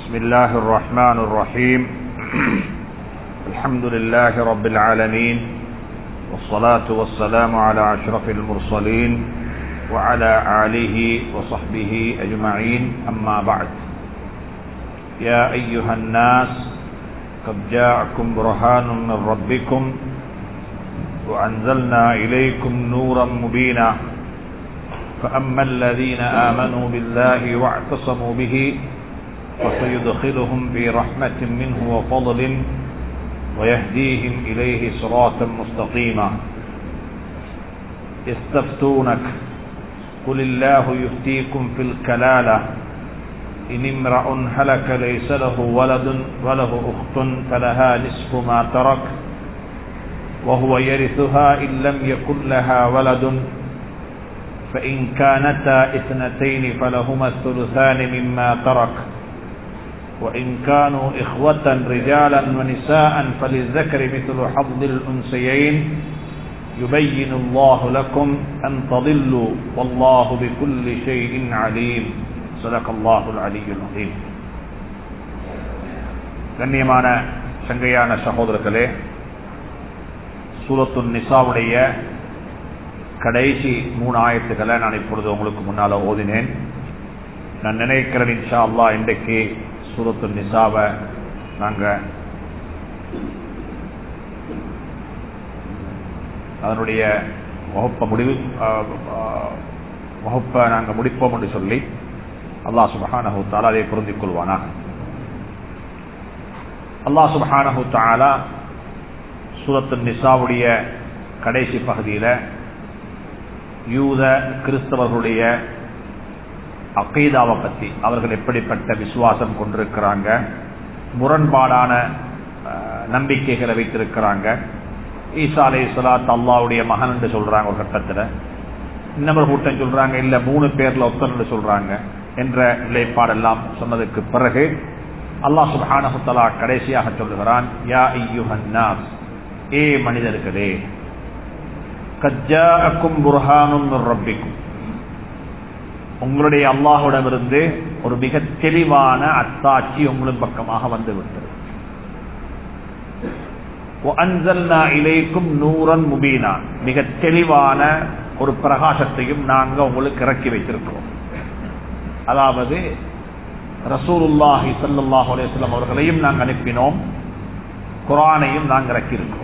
بسم الله الرحمن الرحيم الحمد لله رب العالمين والصلاة والسلام على أشرف المرسلين وعلى آله وصحبه أجمعين أما بعد يا أيها الناس قد جاءكم برهان من ربكم وأنزلنا إليكم نورا مبينا فأما الذين آمنوا بالله واعتصموا به فسيدخلهم في رحمة منه وفضل ويهديهم إليه صراطا مستقيما يستفتونك قل الله يفتيكم في الكلالة إن امرأ هلك ليس له ولد وله أخت فلها نصف ما ترك وهو يرثها إن لم يكن لها ولد فإن كانتا اثنتين فلهما الثلثان مما ترك وإن كانوا إخوة رجالا ونساء فللذكر مثل حظ الأنسيين يبين الله لكم أن تضلوا والله بكل شيء عليم صدق الله العلي العظيم கண்ணியமான சங்கையான சகோதரர்களே சூரத்து நிசாவுடைய கடைசி மூணு ஆயத்துக்களை நான் இப்பொழுது உங்களுக்கு முன்னால ஓதினேன் நான் நினைக்கிறேன் இன்ஷா அல்லா இன்றைக்கு சூரத்து நிசாவை நாங்க அதனுடைய வகுப்பை முடிவு வகுப்பை நாங்கள் முடிப்போம் என்று சொல்லி அல்லா சுபஹானஹு தாலா அதை பொருந்திக் கொள்வானாக அல்லா சுபஹானஹு தாலா சூரத்து நிசாவுடைய கடைசி பகுதியில் யூத கிறிஸ்தவர்களுடைய அக்கீதாவை பற்றி அவர்கள் எப்படிப்பட்ட விசுவாசம் கொண்டிருக்கிறாங்க முரண்பாடான நம்பிக்கைகளை வைத்திருக்கிறாங்க ஈசா அலை சலாத் அல்லாவுடைய மகன் என்று சொல்றாங்க ஒரு கட்டத்தில் இன்னொரு கூட்டம் சொல்றாங்க இல்ல மூணு பேர்ல ஒத்தன் சொல்றாங்க என்ற நிலைப்பாடெல்லாம் சொன்னதுக்கு பிறகு அல்லாஹ் சுபானஹுத்தலா கடைசியாக சொல்லுகிறான் யா ஐயுஹன்னாஸ் ஏ மனிதர்களே கஜாக்கும் புர்ஹானும் ரப்பிக்கும் உங்களுடைய அல்லாஹுடமிருந்து ஒரு மிக தெளிவான அத்தாட்சி உங்களின் பக்கமாக வந்து விட்டது இலைக்கும் நூறன் முபீனா மிக தெளிவான ஒரு பிரகாசத்தையும் நாங்க உங்களுக்கு இறக்கி வைத்திருக்கிறோம் அதாவது ரசூலுல்லாஹி சல்லாஹூ அலேஸ்லாம் அவர்களையும் நாங்கள் அனுப்பினோம் குரானையும் நாங்கள் இறக்கியிருக்கிறோம்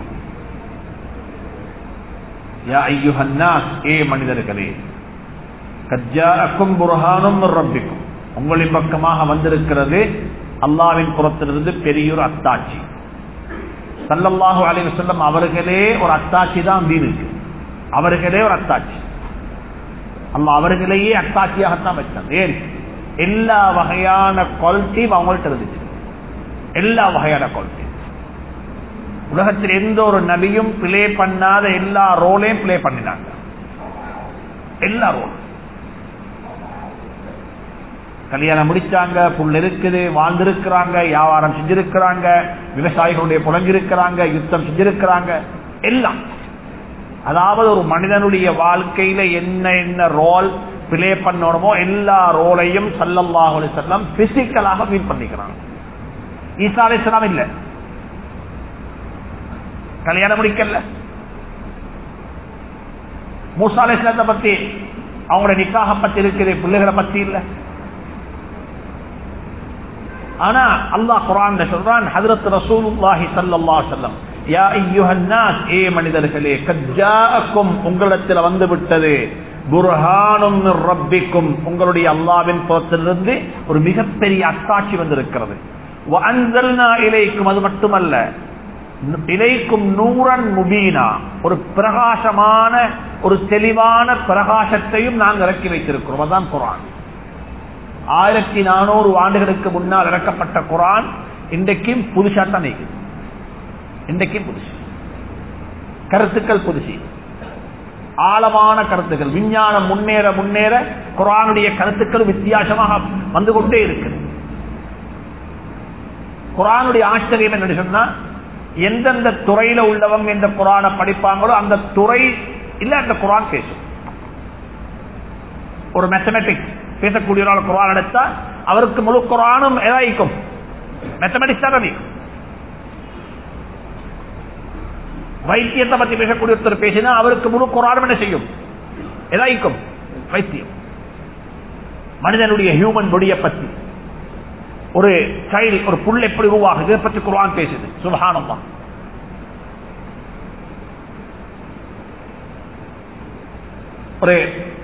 யா ஐயுஹன்னாஸ் ஏ மனிதர்களே கஜாக்கும் புரஹானும் ரப்பிக்கும் உங்களின் பக்கமாக வந்திருக்கிறது அல்லாவின் புறத்திலிருந்து பெரியோர் அத்தாட்சி சல்லல்லாஹு அலைஹி வஸல்லம் அவர்களே ஒரு அத்தாட்சி தான் தீனுக்கு அவர்களே ஒரு அத்தாட்சி அல்ல அவர்களையே அத்தாட்சியாகத்தான் வச்சாங்க ஏன் எல்லா வகையான குவாலிட்டியும் அவங்கள்ட்ட இருந்துச்சு எல்லா வகையான குவாலிட்டி உலகத்தில் எந்த ஒரு நபியும் பிளே பண்ணாத எல்லா ரோலையும் பிளே பண்ணினாங்க எல்லா ரோலும் கல்யாணம் முடிச்சாங்க புல் இருக்குது வாழ்ந்திருக்கிறாங்க வியாபாரம் செஞ்சிருக்கிறாங்க விவசாயிகளுடைய புலங்கிருக்கிறாங்க யுத்தம் செஞ்சிருக்கிறாங்க எல்லாம் அதாவது ஒரு மனிதனுடைய வாழ்க்கையில என்ன என்ன ரோல் பிளே பண்ணணுமோ எல்லா ரோலையும் சல்லல்லாஹு செல்லம் பிசிக்கலாக ஃபீல் பண்ணிக்கிறாங்க ஈசா அலிஸ்லாம் இல்ல கல்யாணம் முடிக்கல மூசா அலிஸ்லாத்தை பத்தி அவங்களுடைய நிக்காக பத்தி இருக்குது பிள்ளைகளை பத்தி இல்லை ஆனா அல்லாஹ் குரான் சொல்றான் ஹதரத் ரசூலுல்லாஹி ஸல்லல்லாஹு அலைஹி வஸல்லம் யா அய்யுஹன்னாஸ் ஏ மனிதர்களே கஜ்ஜாஅக்கும் உங்களிடத்தில் வந்து விட்டது புர்ஹானும் ரப்பிக்கும் உங்களுடைய அல்லாஹ்வின் புறத்திலிருந்து ஒரு மிகப்பெரிய அத்தாட்சி வந்திருக்கிறது வஅன்சல்னா இலைக்கும் அது மட்டுமல்ல இலைக்கும் நூரன் முபீனா ஒரு பிரகாசமான ஒரு தெளிவான பிரகாசத்தையும் நாங்கள் இறக்கி வைத்திருக்கிறோம் அதான் குரான் ஆயிரத்தி நானூறு ஆண்டுகளுக்கு முன்னால் இறக்கப்பட்ட குரான் இன்றைக்கும் புதுசாத்தான் நீக்குது இன்றைக்கும் புதுசு கருத்துக்கள் புதுசு ஆழமான கருத்துக்கள் விஞ்ஞானம் முன்னேற முன்னேற குரானுடைய கருத்துக்கள் வித்தியாசமாக வந்து கொண்டே இருக்குது குரானுடைய ஆச்சரியம் என்ன சொன்னா எந்தெந்த துறையில உள்ளவங்க இந்த குரானை படிப்பாங்களோ அந்த துறை இல்ல அந்த குரான் பேசும் ஒரு மேத்தமெட்டிக்ஸ் பேசக்கூடிய குரான் எடுத்தா அவருக்கு முழு குரானும் எதாய்க்கும் மேத்தமெட்டிக்ஸ் தான் அதிகம் வைத்தியத்தை பத்தி பேசக்கூடிய ஒருத்தர் பேசினா அவருக்கு முழு குரானம் என்ன செய்யும் எதாய்க்கும் வைத்தியம் மனிதனுடைய ஹியூமன் பொடியை பத்தி ஒரு சைல்டு ஒரு புல் எப்படி உருவாகுது இதை பத்தி குரான் பேசுது சுபகானம்தான் ஒரு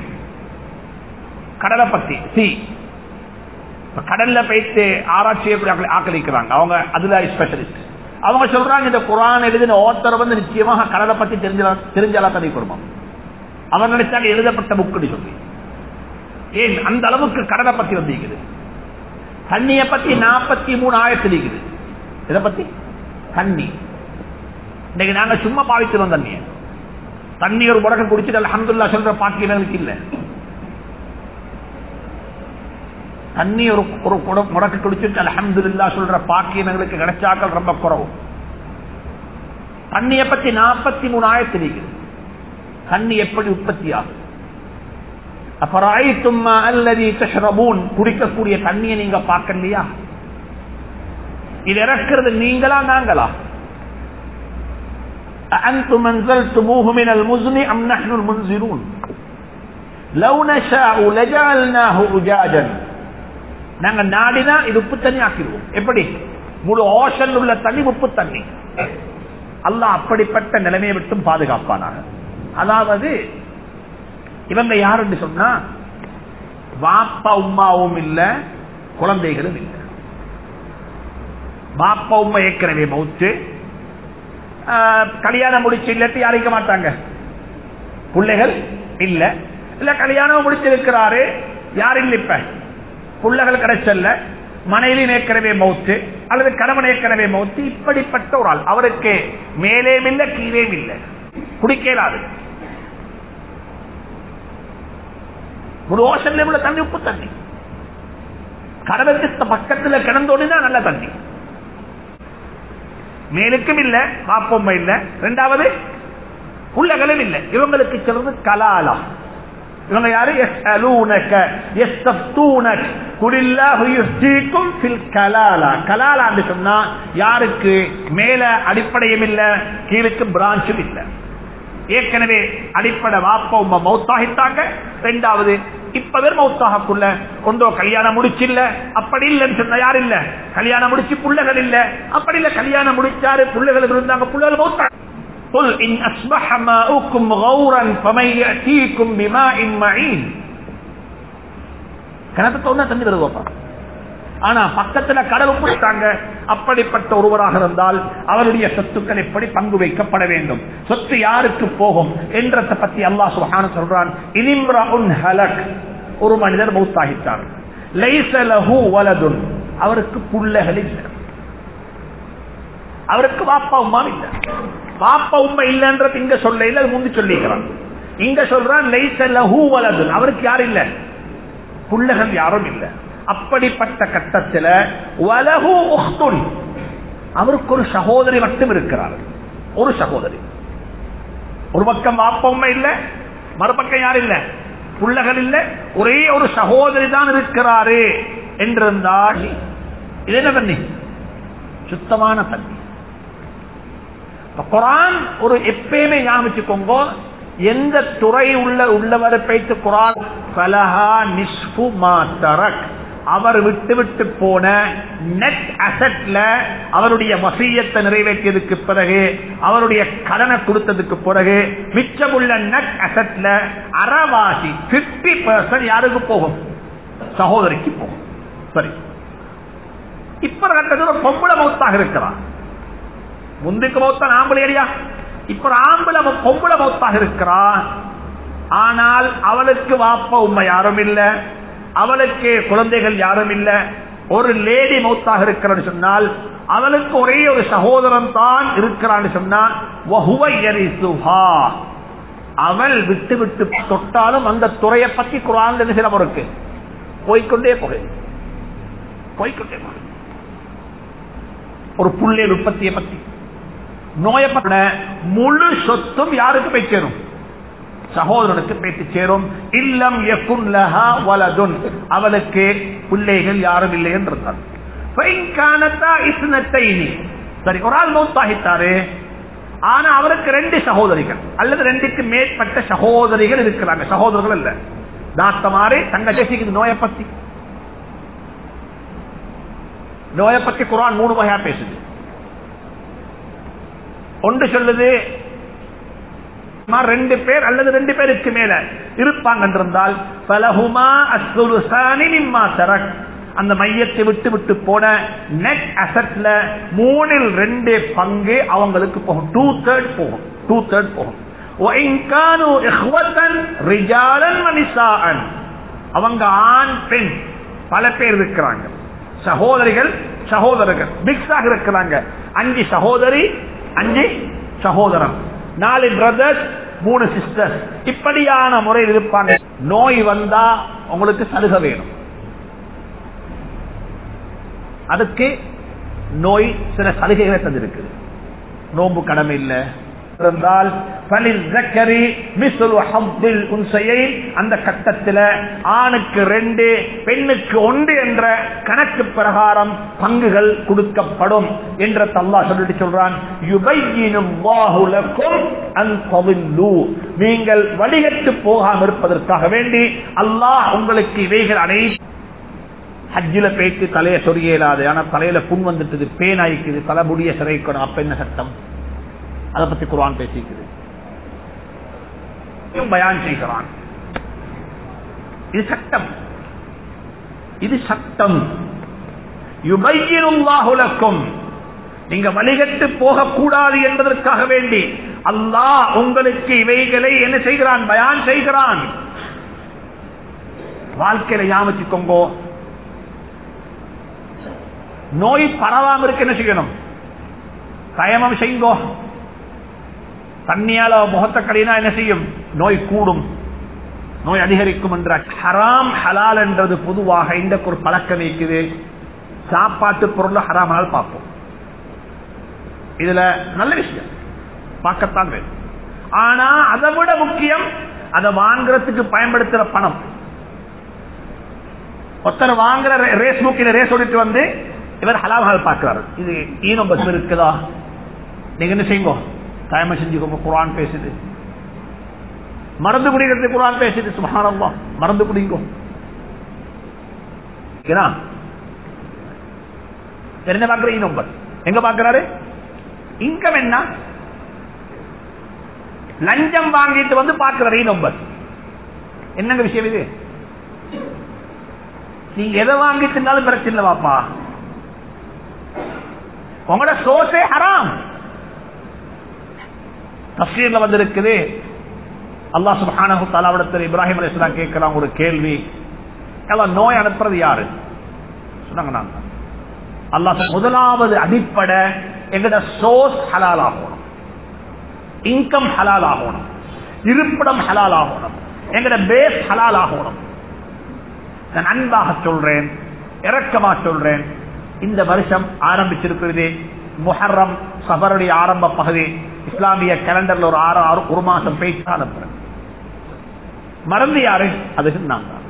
கடலை பத்தி சி கடல்ல போயிட்டு ஆராய்ச்சி செய்யக்கூடிய ஆக்களிக்கிறாங்க அவங்க அதுல ஸ்பெஷலிஸ்ட் அவங்க சொல்றாங்க இந்த குரான் எழுதின ஓத்தர் வந்து நிச்சயமாக கடலை பத்தி தெரிஞ்ச தெரிஞ்சாலா தனி குடும்பம் அவன் நினைச்சாங்க எழுதப்பட்ட புக்குன்னு சொல்லி ஏன் அந்த அளவுக்கு கடலை பத்தி வந்திருக்குது தண்ணிய பத்தி நாற்பத்தி மூணு ஆயிரத்தில் இருக்குது இதை பத்தி தண்ணி இன்னைக்கு நாங்க சும்மா பாவிக்கிறோம் தண்ணிய தண்ணி ஒரு முடக்கம் குடிச்சிட்டு அலமதுல்லா சொல்ற பாக்கியங்களுக்கு இல்ல தண்ணி ஒரு ஒரு முடக்கு குடிச்சிட்டு அலமதுல்லா சொல்ற பாக்கியங்களுக்கு கிடைச்சாக்கள் ரொம்ப குறவு தண்ணிய பத்தி நாற்பத்தி மூணு ஆயிரத்தில் இருக்குது தண்ணி எப்படி உற்பத்தி ஆகும் அப்புறம் அல்லது தஷ்ரபூன் குடிக்கக்கூடிய தண்ணியை நீங்க பார்க்கலையா இது இறக்கிறது நீங்களா நாங்களா أأنتم أنزلتموه من المزن أم نحن المنزلون لو نشاء لجعلناه أجاجا நாங்க நாடினா இது உப்பு தண்ணி ஆக்கிடுவோம் எப்படி முழு ஓஷன் உள்ள தண்ணி உப்பு தண்ணி அல்லாஹ் அப்படிப்பட்ட நிலைமையை விட்டும் பாதுகாப்பானாக அதாவது இவங்க யாருன்னு சொன்னா வாப்பா உமாவும் இல்ல குழந்தைகளும் இல்ல பாப்பா உமா ஏற்கனவே மவுத்து கல்யாணம் முடிச்சு இல்லாட்டி யாரிக்க மாட்டாங்க பிள்ளைகள் இல்ல இல்ல கல்யாணம் முடிச்சிருக்கிறாரு யார் இல்ல இப்ப பிள்ளைகள் கிடைச்சல்ல மனைவி ஏற்கனவே மவுத்து அல்லது கணவன் ஏற்கனவே மவுத்து இப்படிப்பட்ட ஒரு ஆள் அவருக்கு மேலே இல்ல கீழே இல்ல குடிக்கலாது ஒரு ஓஷன்ல உள்ள தண்ணி உப்பு தண்ணி கடலுக்கு பக்கத்துல கிடந்தோடுனா நல்ல தண்ணி மேலுக்கும் இல்ல பாப்பொம்மை இல்ல ரெண்டாவது உள்ளகளும் இல்ல இவங்களுக்கு சொல்றது கலாலா இவங்க யாரு எஸ்அலூனக எஸ்தப்தூனக் குலில்லாஹு யுஃப்தீக்கும் ஃபில் கலாலா கலாலான்னு சொன்னா யாருக்கு மேல அடிப்படையும் இல்ல கீழுக்கு பிரான்ச்சும் இல்ல ஏற்கனவே அடிப்படை வாப்ப உமா மௌத்தாகிட்டாங்க ரெண்டாவது இப்ப பேர் மௌத்தாகக்குள்ள ஒன்றோ கல்யாணம் முடிச்சில்ல அப்படி இல்லைன்னு சொன்ன யாரு இல்ல கல்யாணம் முடிச்சு புள்ளைகள் இல்ல அப்படி இல்ல கல்யாணம் முடிச்சாரு புள்ளைகள் இருந்தாங்க புள்ளைகள் மௌத்தா قل إن أصبح ماؤكم غورا فمن يأتيكم بماء معين கிணத்து ஒண்ணா தண்ணி வருவாப்பா ஆனா பக்கத்துல கடல் ஒப்பிட்டாங்க அப்படிப்பட்ட ஒருவராக இருந்தால் அவருடைய சொத்துக்கள் எப்படி பங்கு வைக்கப்பட வேண்டும் சொத்து யாருக்கு போகும் என்றதை பத்தி அல்லாஹ் சுஹான சொல்றான் இனிம்ரஉன் ஹலக் ஒரு மனிதர் மௌத்தாகிட்டார் லைஸ லஹு வலதுன் அவருக்கு புள்ளகள் இல்லை அவருக்கு வாப்பா உமா இல்ல பாப்பா உண்மை இல்லைன்றது இங்க சொல்ல இல்ல முந்தி சொல்லிக்கிறான் இங்க சொல்றான் லைஸ லஹு வலதுன் அவருக்கு யாரும் இல்ல புள்ளகள் யாரும் இல்ல அப்படிப்பட்ட கட்டத்தில் வலகு உஹ்துன் அவருக்கு ஒரு சகோதரி மட்டும் இருக்கிறார் ஒரு சகோதரி ஒரு பக்கம் வாப்பம்மை இல்ல மறுபக்கம் யார் இல்ல புள்ளகள் இல்ல ஒரே ஒரு சகோதரி தான் இருக்கிறாரு என்றிருந்தால் இது என்ன தண்ணி சுத்தமான தண்ணி குரான் ஒரு எப்பயுமே ஞாபகிச்சுக்கோங்க எந்த துறை உள்ள உள்ளவரை பைத்து குரான் பலஹா நிஸ்பு மாத்தரக் அவர் விட்டு விட்டு போன நெட் அசட்ல அவருடைய வசியத்தை நிறைவேற்றியதுக்கு பிறகு அவருடைய கடனை கொடுத்ததுக்கு பிறகு மிச்சமுள்ள நெட் அசட்ல அறவாசி பிப்டி பர்சன்ட் யாருக்கு போகும் சகோதரிக்கு போகும் சரி இப்ப கட்டது ஒரு பொம்பளை மௌத்தாக இருக்கிறான் முந்துக்கு மௌத்தான் ஆம்பளை அடியா இப்ப ஆம்பளை பொம்பளை மௌத்தாக இருக்கிறான் ஆனால் அவளுக்கு வாப்ப உண்மை யாரும் இல்ல அவளுக்கு குழந்தைகள் யாரும் இல்ல ஒரு லேடி மௌத்தாக இருக்கிறன்னு சொன்னால் அவளுக்கு ஒரே ஒரு சகோதரன் தான் இருக்கிறான்னு சொன்னா அவள் விட்டு விட்டு தொட்டாலும் அந்த துறையை பத்தி குரான் என்ன சில இருக்கு போய்கொண்டே போக போய்கொண்டே போக ஒரு புள்ளே உற்பத்தியை பத்தி நோயப்பட முழு சொத்தும் யாருக்கு போய் சேரும் சகோதரனுக்கு பேச்சு சேரும் இல்லம் வலதுன் அவளுக்கு பிள்ளைகள் யாரும் இல்லை என்றார் சரி ஒரு ஆள் மௌத்தாகித்தாரு ஆனா அவருக்கு ரெண்டு சகோதரிகள் அல்லது ரெண்டுக்கு மேற்பட்ட சகோதரிகள் இருக்கிறாங்க சகோதரர்கள் இல்ல தாத்தமாறு தங்க தேசிக்கு நோயை பத்தி நோயை பத்தி குரான் மூணு வகையா பேசுது ஒன்று சொல்லுது ரெண்டு பேர் அல்லது ரெண்டு பேருக்கு மேல இருப்பாங்க என்றிருந்தால் பலகுமா அசுலுசானி நிம்மா சரக் அந்த மையத்தை விட்டு விட்டு போன நெட் அசட்ல மூணில் ரெண்டு பங்கு அவங்களுக்கு போகும் டூ தேர்ட் போகும் டூ தேர்ட் போகும் அவங்க ஆண் பெண் பல பேர் இருக்கிறாங்க சகோதரிகள் சகோதரர்கள் மிக்ஸ் ஆக இருக்கிறாங்க அஞ்சு சகோதரி அஞ்சு சகோதரன் நாலு பிரதர்ஸ் மூணு சிஸ்டர்ஸ் இப்படியான முறையில் இருப்பாங்க நோய் வந்தா உங்களுக்கு சலுகை வேணும் அதுக்கு நோய் சில சலுகைகளை தந்திருக்கு நோம்பு கடமை இல்லை இருந்தால் அந்த கட்டத்தில் ஆணுக்கு ரெண்டு பெண்ணுக்கு ஒன்று என்ற கணக்கு பிரகாரம் பங்குகள் கொடுக்கப்படும் என்ற தல்லா சொல்லிட்டு சொல்றான் நீங்கள் வடிகட்டு போகாமல் இருப்பதற்காக வேண்டி அல்லாஹ் உங்களுக்கு இவைகள் அனைத்து ஹஜ்ஜில பேச்சு தலைய சொரியலாது ஆனா தலையில புண் வந்துட்டது பேனாய்க்குது தலைமுடிய சிறைக்கணும் அப்ப என்ன சட்டம் அதை பத்தி குரான் பேசிக்குது பயான் செய்கிறான் இது சட்டம் இது சட்டம் யுபையினுல்லாஹுலக்கும் நீங்க வழிகட்டு போகக்கூடாது என்பதற்காக வேண்டி அல்லாஹ் உங்களுக்கு இவைகளை என்ன செய்கிறான் பயான் செய்கிறான் வாழ்க்கையில ஞாபகிக்கோங்கோ நோய் பரவாம இருக்கு என்ன செய்யணும் தயமம் செய்யுங்கோ தண்ணியால முகத்தை கடினா என்ன செய்யும் நோய் கூடும் நோய் அதிகரிக்கும் என்ற ஹராம் ஹலால் என்றது பொதுவாக இந்த ஒரு பழக்கம் இருக்குது சாப்பாட்டு பொருள் ஹராமல் பார்ப்போம் இதுல நல்ல விஷயம் பார்க்கத்தான் வேணும் ஆனா அதை விட முக்கியம் அதை வாங்குறதுக்கு பயன்படுத்துற பணம் ஒருத்தர் வாங்குற ரேஸ் புக்கில ரேஸ் ஓடிட்டு வந்து இவர் ஹலால் ஹலால் பார்க்கிறாரு இது ஈனம் பஸ் இருக்குதா நீங்க என்ன செய்யுங்க தயம செஞ்சுக்கோங்க குரான் பேசுது மறந்து குடிக்கிறது குரான் பேசுது சுமாரம்மா மறந்து குடிங்கோ என்ன பாக்குற ஈனம் பஸ் எங்க பாக்குறாரு இன்கம் என்ன லஞ்சம் வாங்கிட்டு வந்து பார்க்கிறாரு ஈனம் பஸ் என்னங்க விஷயம் இது நீங்க எதை வாங்கிட்டு இருந்தாலும் பிரச்சனை வாப்பா உங்களோட சோர்ஸே ஹராம் தப்சீர்ல வந்திருக்குது அல்லா சுபானு தலாவிடத்தில் இப்ராஹிம் அலி இஸ்லாம் கேட்கிறான் ஒரு கேள்வி எல்லாம் நோய் அனுப்புறது யாரு சொன்னாங்க நான் அல்லா முதலாவது அடிப்படை எங்கட சோர்ஸ் ஹலால் ஆகணும் இன்கம் ஹலால் ஆகணும் இருப்பிடம் ஹலால் ஆகணும் எங்கட பேஸ் ஹலால் ஆகணும் நான் அன்பாக சொல்றேன் இறக்கமா சொல்றேன் இந்த வருஷம் ஆரம்பிச்சிருக்கிறது முஹர்ரம் சபருடைய ஆரம்ப பகுதி இஸ்லாமிய கேலண்டர்ல ஒரு ஆறு ஆறு ஒரு மாசம் பேச்சு அனுப்புறேன் மறந்து யாரு அதுக்கு நான் தான்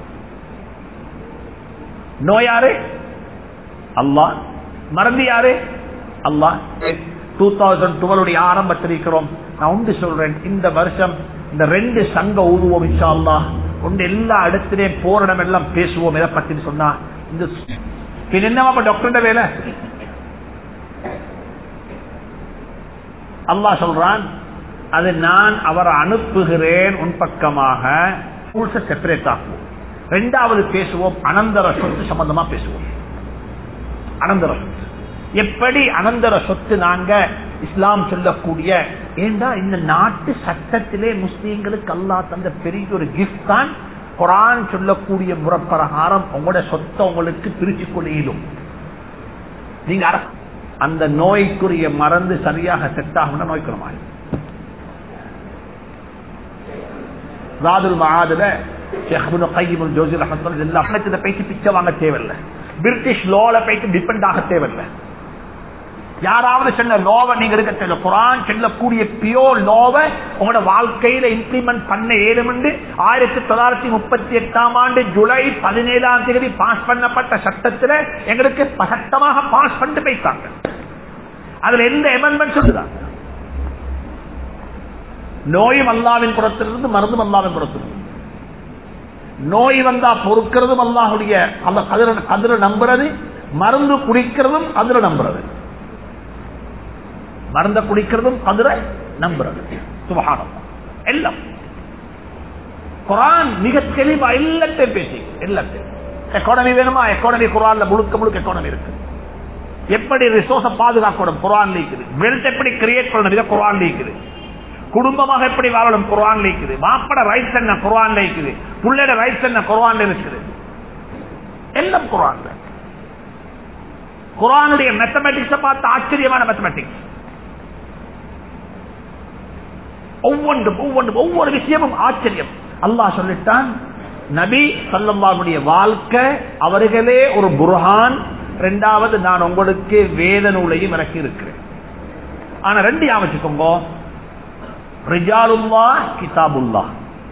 நோயாரு அல்லா மறந்து யாரு அல்லா டூ தௌசண்ட் டுவெல் ஆரம்பத்தில் இருக்கிறோம் நான் உண்டு சொல்றேன் இந்த வருஷம் இந்த ரெண்டு சங்க ஊதுவோம் இன்ஷா அல்லா உண்டு எல்லா இடத்திலையும் போரிடம் எல்லாம் பேசுவோம் எதை பத்தி சொன்னா இந்த பின் என்னவா டாக்டர் வேலை அல்லா சொல்றான் அது நான் அவரை அனுப்புகிறேன் உன் பக்கமாக செப்பரேட் ஆக்குவோம் ரெண்டாவது பேசுவோம் அனந்தர சொத்து சம்பந்தமா பேசுவோம் அனந்தர சொத்து எப்படி அனந்தர சொத்து நாங்க இஸ்லாம் சொல்லக்கூடிய ஏண்டா இந்த நாட்டு சட்டத்திலே முஸ்லீம்களுக்கு அல்லா தந்த பெரிய ஒரு கிஃப்ட் தான் குரான் சொல்லக்கூடிய முறப்பிரகாரம் உங்களோட சொத்தை உங்களுக்கு பிரிச்சு கொள்ளையிலும் நீங்க அந்த நோய்க்குரிய மருந்து சரியாக செட் ஆகும்னா நோய்க்குறமாய் ராதுல் மகாதுல பேசி பிச்சை வாங்க தேவையில்லை பிரிட்டிஷ் லோல போயிட்டு டிபெண்ட் ஆக தேவையில்லை யாராவது சொன்ன லோவை நீங்க எடுக்க தெரியல குரான் செல்லக்கூடிய பியோ லோவை உங்களோட வாழ்க்கையில இம்ப்ளிமெண்ட் பண்ண ஏழுமென்று ஆயிரத்தி தொள்ளாயிரத்தி முப்பத்தி எட்டாம் ஆண்டு ஜூலை பதினேழாம் தேதி பாஸ் பண்ணப்பட்ட சட்டத்துல எங்களுக்கு சட்டமாக பாஸ் பண்ணிட்டு போயிட்டாங்க அதுல எந்த எமெண்ட்மெண்ட் சொல்லுதாங்க நோயும் அல்லாவின் புறத்திலிருந்து மருந்தும் அல்லாவின் புறத்திலிருந்து நோய் வந்தா பொறுக்கிறதும் அல்லாஹுடைய அந்த கதிர கதிர நம்புறது மருந்து குடிக்கிறதும் கதிர நம்புறது மருந்த குடிக்கிறதும் கதிர நம்புறது சுபகானம் எல்லாம் குரான் மிக தெளிவா எல்லாத்தையும் பேசி எல்லாத்தையும் எக்கானமி வேணுமா எக்கானமி குரான்ல முழுக்க முழுக்க எக்கானமி இருக்கு எப்படி ரிசோர்ஸ பாதுகாக்கணும் குரான் இருக்குது வெல்த் எப்படி கிரியேட் பண்ணணும் இதை குரான் இருக்குது குடும்பமாக எப்படி வாழணும் குரான் இருக்குது மாப்பட ரைட்ஸ் என்ன குரான் இருக்குது புள்ளட ரைட்ஸ் என்ன குரான் இருக்குது எல்லாம் குரான் குரானுடைய மேத்தமெட்டிக்ஸ் பார்த்து ஆச்சரியமான மேத்தமெட்டிக்ஸ் ஒவ்வொன்றும் ஒவ்வொன்றும் ஒவ்வொரு விஷயமும் ஆச்சரியம் அல்லாஹ் சொல்லிட்டான் நபி சல்லம்மாவுடைய வாழ்க்கை அவர்களே ஒரு புர்ஹான் இரண்டாவது நான் உங்களுக்கு வேத நூலையும் இறக்கி இருக்கிறேன் ஆனா ரெண்டு யாமச்சுக்கோங்க ரிஜாலுல்லா கிதாபுல்லா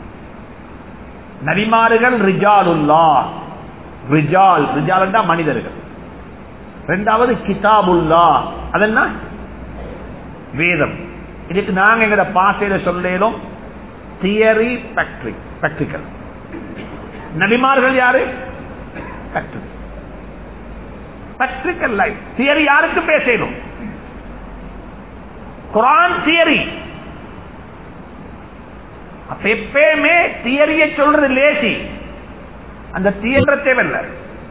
நபிமார்கள் ரிஜாலுல்லா ரிஜால் ரிஜால் மனிதர்கள் ரெண்டாவது கிதாபுல்லா அதென்ன வேதம் இதுக்கு நாங்க எங்கட பாசையில சொல்லும் தியரி பிராக்டிக்கல் நபிமார்கள் யாரு பிராக்டிக்கல் லைஃப் தியரி யாருக்கு பேசணும் குரான் தியரி அப்ப எப்பயுமே தியரிய சொல்றது லேசி அந்த தியன்ற தேவையில்லை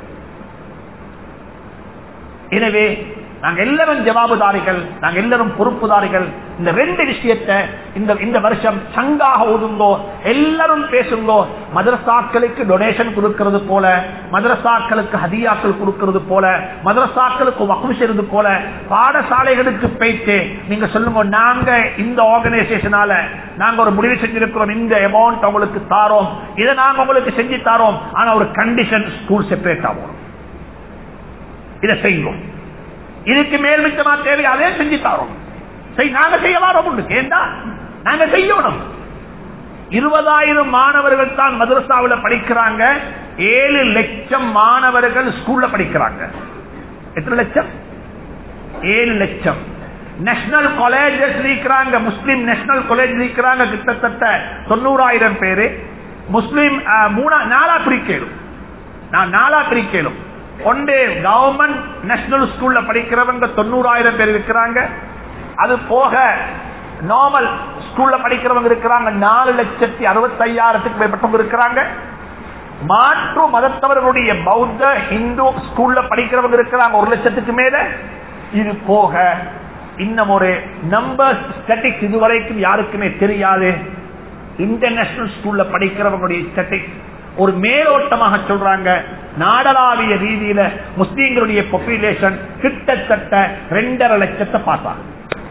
எனவே நாங்க எல்லாரும் ஜவாபுதாரிகள் நாங்க எல்லாரும் பொறுப்புதாரிகள் இந்த ரெண்டு விஷயத்தை இந்த இந்த வருஷம் சங்காக ஓதுங்கோ எல்லாரும் பேசுங்கோ மதரசாக்களுக்கு டொனேஷன் கொடுக்கிறது போல மதரசாக்களுக்கு ஹதியாக்கள் கொடுக்கிறது போல மதரசாக்களுக்கு வக்கு செய்யறது போல பாடசாலைகளுக்கு போயிட்டு நீங்க சொல்லுங்க நாங்க இந்த ஆர்கனைசேஷனால நாங்க ஒரு முடிவு செஞ்சிருக்கிறோம் இந்த அமௌண்ட் உங்களுக்கு தாரோம் இதை நாங்க உங்களுக்கு செஞ்சு தாரோம் ஆனா ஒரு கண்டிஷன் ஸ்கூல் செப்பரேட் ஆகும் இதை செய்யும் இதுக்கு மேல் மிச்சமா தேவை அதே செஞ்சு தரோம் நாங்க செய்ய வரோம் ஏண்டா நாங்க செய்யணும் இருபதாயிரம் மாணவர்கள் தான் மதரசாவில் படிக்கிறாங்க ஏழு லட்சம் மாணவர்கள் ஸ்கூல்ல படிக்கிறாங்க எத்தனை லட்சம் ஏழு லட்சம் நேஷனல் காலேஜஸ் இருக்கிறாங்க முஸ்லீம் நேஷனல் காலேஜ் இருக்கிறாங்க கிட்டத்தட்ட தொண்ணூறாயிரம் பேரு முஸ்லீம் மூணா நாலா பிரிக்கலும் நான் நாலா பிரிக்கலும் ஒன்று கவர்மெண்ட் நேஷனல் ஸ்கூல்ல படிக்கிறவங்க தொண்ணூறாயிரம் பேர் இருக்கிறாங்க அது போக நார்மல் ஸ்கூல்ல படிக்கிறவங்க இருக்கிறாங்க நாலு லட்சத்தி அறுபத்தி ஐயாயிரத்துக்கு மேற்பட்டவங்க இருக்கிறாங்க மாற்று மதத்தவர்களுடைய பௌத்த இந்து ஸ்கூல்ல படிக்கிறவங்க இருக்கிறாங்க ஒரு லட்சத்துக்கு மேல இது போக இன்னும் ஒரு நம்பர் ஸ்டட்டிக்ஸ் இதுவரைக்கும் யாருக்குமே தெரியாது இன்டர்நேஷனல் ஸ்கூல்ல படிக்கிறவங்களுடைய ஸ்டட்டிக்ஸ் ஒரு மேலோட்டமாக சொல்றாங்க நாடளாவிய ரீதியில முஸ்லீம்களுடைய பாப்புலேஷன் கிட்டத்தட்ட ரெண்டரை லட்சத்தை பார்த்தாங்க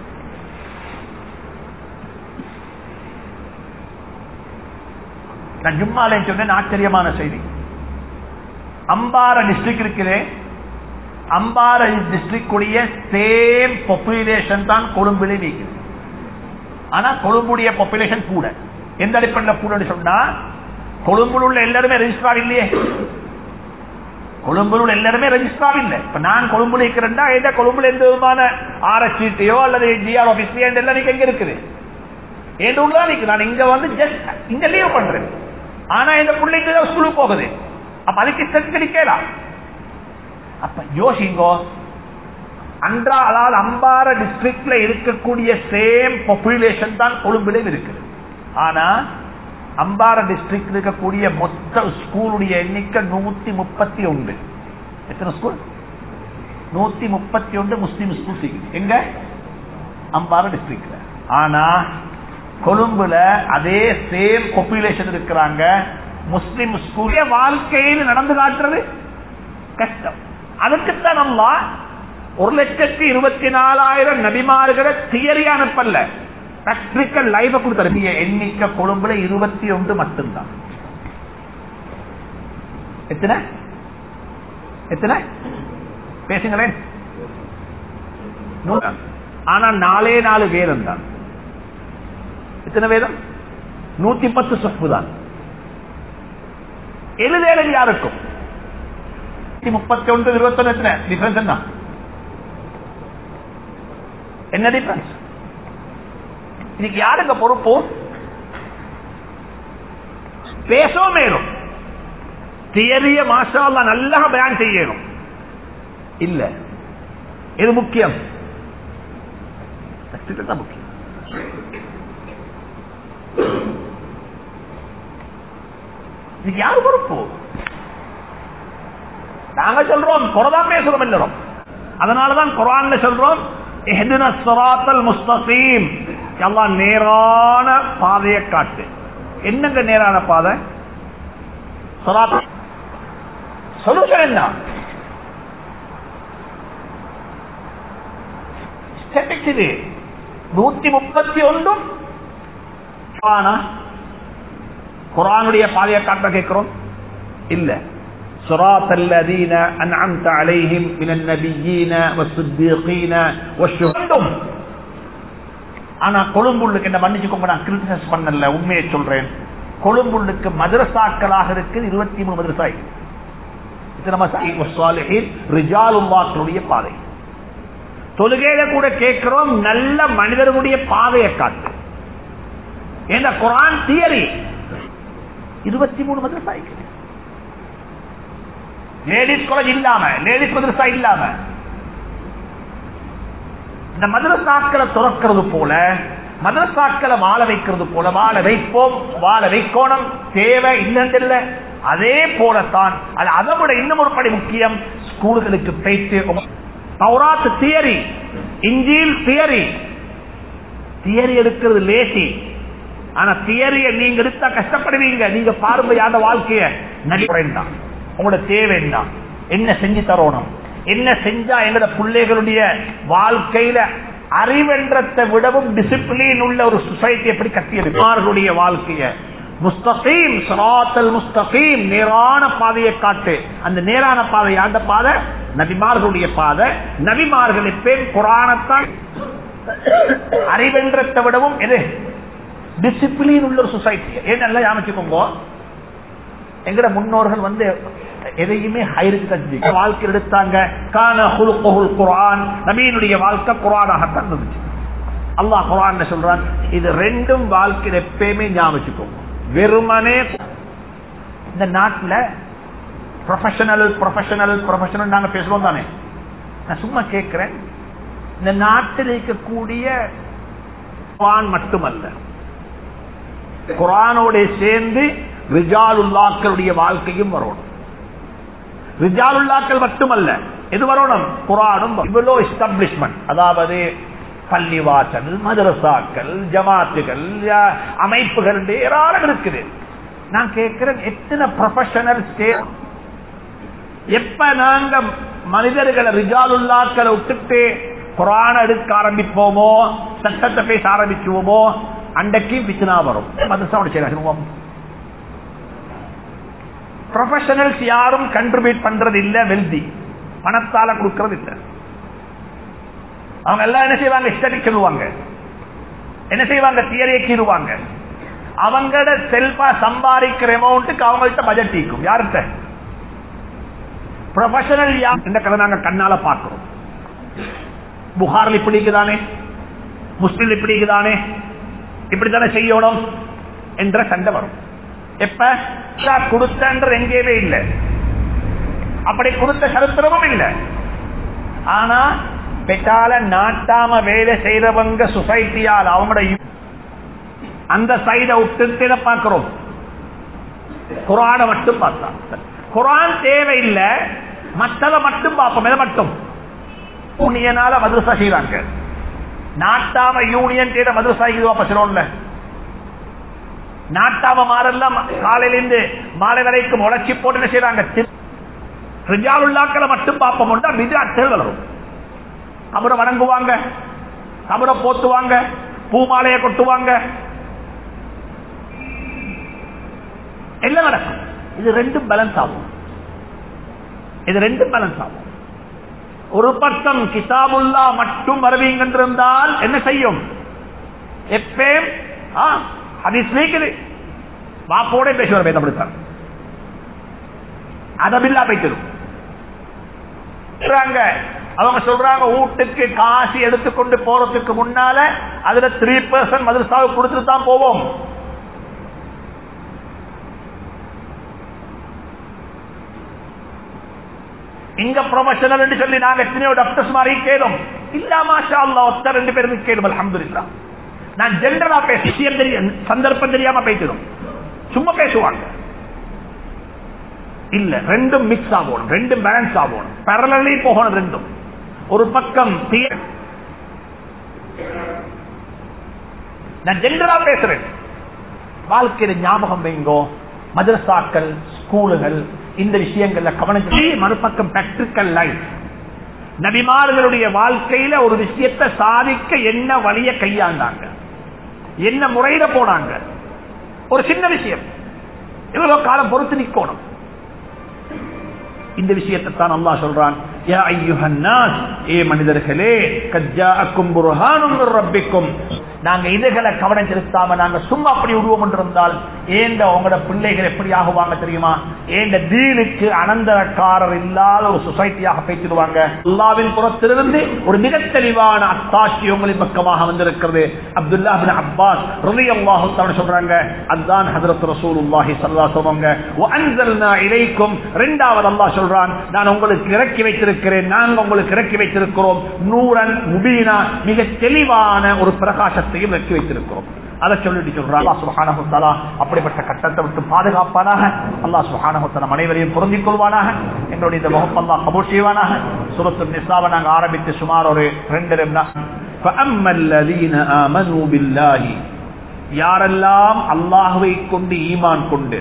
நான் ஜும்மாலே சொன்னேன் ஆச்சரியமான செய்தி அம்பார டிஸ்ட்ரிக்ட் இருக்கிறேன் அம்பார டிஸ்ட்ரிக்ட் உடைய சேம் பாப்புலேஷன் தான் கொழும்புல நீக்குது ஆனா கொழும்புடைய பாப்புலேஷன் கூட எந்த அடிப்படையில் கூட சொன்னா கொழும்புல உள்ள எல்லாருமே ரெஜிஸ்டார் இல்லையே கொழும்புல எல்லாருமே ரெஜிஸ்டார் இல்லை இப்ப நான் கொழும்புல இருக்கிறேன்னா எந்த கொழும்புல எந்த விதமான ஆர்எஸ்டியோ அல்லது ஜிஆர் ஆபீஸ்லயோ எல்லாம் நீங்க எங்க இருக்குது என் ஊர்ல நிக்கு நான் இங்க வந்து ஜஸ்ட் இங்க லீவ் பண்றேன் ஆனா இந்த பிள்ளைக்கு ஸ்கூலுக்கு போகுது அப்ப அதுக்கு செட் கிடைக்கலாம் அப்ப யோசிங்கோ அன்றா அதாவது அம்பார டிஸ்ட்ரிக்ட்ல இருக்கக்கூடிய சேம் பாப்புலேஷன் தான் கொழும்புலையும் இருக்குது ஆனா அம்பார டிஸ்ட்ரிக்ட் இருக்கக்கூடிய மொத்த ஸ்கூலுடைய எண்ணிக்கை நூத்தி முப்பத்தி ஒன்று எத்தனை ஸ்கூல் நூத்தி முப்பத்தி ஒன்று முஸ்லீம் ஸ்கூல் இருக்குது எங்க அம்பார டிஸ்ட்ரிக்ட்ல ஆனா கொழும்புல அதே சேம் பாப்புலேஷன் இருக்கிறாங்க முஸ்லிம் ஸ்கூல் வாழ்க்கையில் நடந்து காட்டுறது கஷ்டம் அதுக்குத்தான் நம்ம ஒரு லட்சத்தி இருபத்தி நாலாயிரம் நபிமார்களை தியரி அனுப்பல பிராக்டிக்கல் லைஃப கொடுத்தாரு எண்ணிக்கை கொழும்புல இருபத்தி ஒன்று மட்டும்தான் எத்தனை எத்தனை பேசுங்களேன் ஆனா நாலே நாலு வேதம் தான் எத்தனை வேதம் நூத்தி பத்து சொப்பு தான் எழுதேறது யாருக்கும் முப்பத்தி ஒன்று இருபத்தி ஒன்று எத்தனை டிஃபரன்ஸ் என்ன என்ன டிஃபரன்ஸ் இதுக்கு யாருங்க பொறுப்பு பேசவும் மேலும் தியரிய மாஷால்லா நல்லா பயன் செய்யணும் இல்ல இது முக்கியம் தான் முக்கியம் இதுக்கு யாரு பொறுப்பு நாங்க சொல்றோம் குறதான் பேசுறோம் எல்லாரும் அதனாலதான் குரான் சொல்றோம் முஸ்தகீம் எல்லாம் நேரான பாதையை காட்டு என்னங்க நேரான பாதை சொல்யூஷன் என்ன இது நூத்தி முப்பத்தி ஒன்றும் குரானுடைய பாதையை காட்ட கேட்கிறோம் இல்ல صراط الذين أنعمت عليهم من النبيين والصديقين والشهداء ஆனா கொழும்புள்ளுக்கு என்ன மன்னிச்சுக்கோங்க நான் கிரிட்டிசைஸ் பண்ணல உண்மையை சொல்றேன் கொழும்புள்ளுக்கு மதரசாக்களாக இருக்கு இருபத்தி மூணு மதரசா ரிஜாலுல்லாக்களுடைய பாதை தொழுகையில கூட கேட்கிறோம் நல்ல மனிதர்களுடைய பாதையை காட்டு ஏன்னா குரான் தியரி இருபத்தி மூணு மதரசா லேடிஸ் காலேஜ் இல்லாம லேடிஸ் மதரசா இல்லாம இந்த மதரசாக்களை துறக்கிறது போல மதரசாக்களை வாழ வைக்கிறது போல வாழ வைப்போம் வாழ வைக்கோணம் தேவை இல்லைன்னு அதே போலத்தான் அது அதை விட இன்னும் ஒரு படி முக்கியம் ஸ்கூல்களுக்கு போயிட்டு தௌராத்து தியரி இஞ்சில் தியரி தியரி எடுக்கிறது லேசி ஆனா தியரிய நீங்க எடுத்தா கஷ்டப்படுவீங்க நீங்க பார்வையான வாழ்க்கைய நடிப்பேன் உங்களோட தேவை என்ன என்ன செஞ்சு தரணும் என்ன செஞ்சா எங்களோட பிள்ளைகளுடைய வாழ்க்கையில அறிவென்றத்தை விடவும் டிசிப்ளின் உள்ள ஒரு சொசைட்டி எப்படி கட்டியது வாழ்க்கைய முஸ்தகீம் சராத்தல் முஸ்தகீம் நேரான பாதையை காட்டு அந்த நேரான பாதை அந்த பாதை நபிமார்களுடைய பாதை நபிமார்கள் எப்பேன் குரானத்தான் அறிவென்றத்தை விடவும் எது டிசிப்ளின் உள்ள ஒரு சொசைட்டி ஏன் நல்லா அமைச்சுக்கோங்க எங்கட முன்னோர்கள் வந்து எதையுமே ஹைருக்கு தஞ்சி வாழ்க்கை எடுத்தாங்க கான ஹுலுகுல் குரான் நபீனுடைய வாழ்க்கை குரானாகத்தான் இருந்துச்சு அல்லாஹ் குரான் சொல்றான் இது ரெண்டும் வாழ்க்கையில் எப்பயுமே ஞாபகம் வெறுமனே இந்த நாட்டில் ப்ரொஃபஷனல் ப்ரொஃபஷனல் ப்ரொஃபஷனல் நாங்க பேசுறோம் தானே நான் சும்மா கேட்கிறேன் இந்த நாட்டில் இருக்கக்கூடிய குரான் மட்டுமல்ல குரானோட சேர்ந்து ரிஜாலுல்லாக்களுடைய வாழ்க்கையும் வரணும் ரிஜாலுல்லாக்கள் மட்டுமல்ல எது வரணும் குரானும் இவ்வளோ எஸ்டாப்ளிஷ்மெண்ட் அதாவது பள்ளிவாசல் மதரசாக்கள் ஜமாத்துகள் அமைப்புகள் ஏராளம் இருக்குது நான் கேட்கிறேன் எத்தனை ப்ரொஃபஷனல் எப்ப நாங்க மனிதர்களை ரிஜாலுல்லாக்களை விட்டுட்டு குரான எடுக்க ஆரம்பிப்போமோ சட்டத்தை பேச ஆரம்பிச்சுவோமோ அன்றைக்கு பிச்சுனா வரும் மதரசாவோட செய்வோம் ப்ரொஃபஷனல்ஸ் யாரும் கண்ட்ரிபியூட் பண்றது இல்ல வெல்தி பணத்தால கொடுக்கறது இல்ல அவங்க எல்லாம் என்ன செய்வாங்க ஸ்டடிக் சொல்லுவாங்க என்ன செய்வாங்க தியரியை கீறுவாங்க அவங்களோட செல்பா சம்பாதிக்கிற அமௌண்ட்டுக்கு அவங்கள்ட்ட பட்ஜெட் இருக்கும் யார்கிட்ட ப்ரொஃபஷனல் இந்த கதை நாங்க கண்ணால பார்க்கிறோம் புகாரில் இப்படி இருக்குதானே முஸ்லிம் இப்படி இருக்குதானே இப்படித்தானே செய்யணும் என்ற சண்டை வரும் எப்ப கொடுத்தன்ற எங்கேயுமே இல்லை அப்படி கொடுத்த சரித்திரமும் இல்லை ஆனா பெட்டால நாட்டாம வேலை செய்யறவங்க சொசைட்டியால் அவங்களோட அந்த சைட விட்டு பார்க்கிறோம் குரான மட்டும் பார்த்தா குரான் தேவையில்லை மற்றதை மட்டும் பார்ப்போம் எதை மட்டும் யூனியனால மதுரசா செய்வாங்க நாட்டாம யூனியன் தேட மதுரசா இதுவா பசனோம்ல நாட்டாம மாறெல்லாம் காலையிலிருந்து மாலை வரைக்கும் உழைச்சி போட்டு என்ன செய்யறாங்க ரிஜாலுல்லாக்களை மட்டும் பார்ப்போம்னா விஜாட்கள் வளரும் கபரை வணங்குவாங்க கபரை போத்துவாங்க பூமாலையை கொட்டுவாங்க எல்லாம் நடக்கும் இது ரெண்டும் பேலன்ஸ் ஆகும் இது ரெண்டும் பேலன்ஸ் ஆகும் ஒரு பக்கம் கிதாபுல்லா மட்டும் வருவீங்கன்றிருந்தால் என்ன செய்யும் எப்பயும் ஹதீஸ் நீக்குது வாப்போட பேசுவார் வேதப்படுத்தார் அதபில்லா போய்த்திடும் அவங்க சொல்றாங்க வீட்டுக்கு காசு எடுத்துக்கொண்டு போறதுக்கு முன்னால அதுல த்ரீ பர்சன்ட் மதரசாவுக்கு கொடுத்துட்டு தான் போவோம் இங்க ப்ரொஃபஷனல் என்று சொல்லி நாங்க எத்தனையோ டாக்டர்ஸ் மாதிரி கேளும் இல்ல மாஷா அல்லா ஒத்த ரெண்டு பேருக்கு கேளும் அலமதுல்லா நான் ஜென்ரலா பேச விஷயம் தெரிய சந்தர்ப்பம் தெரியாம பேசிடும் சும்மா பேசுவாங்க இல்ல ரெண்டும் மிக்ஸ் ஆகணும் ரெண்டும் பேலன்ஸ் ஆகணும் பரலி போகணும் ரெண்டும் ஒரு பக்கம் நான் ஜென்ரலா பேசுறேன் வாழ்க்கையில ஞாபகம் வைங்கோ மதரசாக்கள் ஸ்கூலுகள் இந்த விஷயங்கள்ல கவனம் மறுபக்கம் பிராக்டிக்கல் லைஃப் நபிமார்களுடைய வாழ்க்கையில ஒரு விஷயத்தை சாதிக்க என்ன வழிய கையாண்டாங்க என்ன முறையில போனாங்க ஒரு சின்ன விஷயம் இவ்வளவு காலம் பொறுத்து நிக்கணும் இந்த விஷயத்தை தான் அல்லா சொல்றான் ஏ மனிதர்களே கஜாக்கும் ரப்பிக்கும் நாங்க இதுகளை கவனம் செலுத்தாம நாங்க சும்மா அப்படி விடுவோம் என்றிருந்தால் ஏண்ட உங்களோட பிள்ளைகள் எப்படி ஆகுவாங்க தெரியுமா ஏண்ட தீனுக்கு அனந்தரக்காரர் இல்லாத ஒரு சொசைட்டியாக பேசிடுவாங்க அல்லாவின் புறத்திலிருந்து ஒரு மிக தெளிவான அத்தாட்சி உங்களின் பக்கமாக வந்திருக்கிறது அப்துல்லா பின் அப்பாஸ் ரலி அல்லாஹு சொல்றாங்க அதுதான் ஹசரத் ரசூலுல்லாஹி ஸல்லல்லாஹு சொல்றாங்க வஅன்ஸல்னா இலைக்கும் இரண்டாவது அல்லாஹ் சொல்றான் நான் உங்களுக்கு இறக்கி வைத்திருக்கிறேன் நாங்க உங்களுக்கு இறக்கி வைத்திருக்கிறோம் நூரன் முபீனா மிக தெளிவான ஒரு பிரகாசத்தை கட்டத்தையும் வெற்றி வைத்திருக்கிறோம் அதை சொல்லிட்டு சொல்றான் அல்லா சுஹானஹுத்தாலா அப்படிப்பட்ட கட்டத்தை விட்டு பாதுகாப்பானாக அல்லா சுஹானஹுத்தலம் அனைவரையும் பொருந்திக் கொள்வானாக எங்களுடைய இந்த வகுப்பல்லா கபூர் செய்வானாக சுரத்து நிசாவை நாங்கள் ஆரம்பித்து சுமார் ஒரு ரெண்டு யாரெல்லாம் அல்லாஹுவை கொண்டு ஈமான் கொண்டு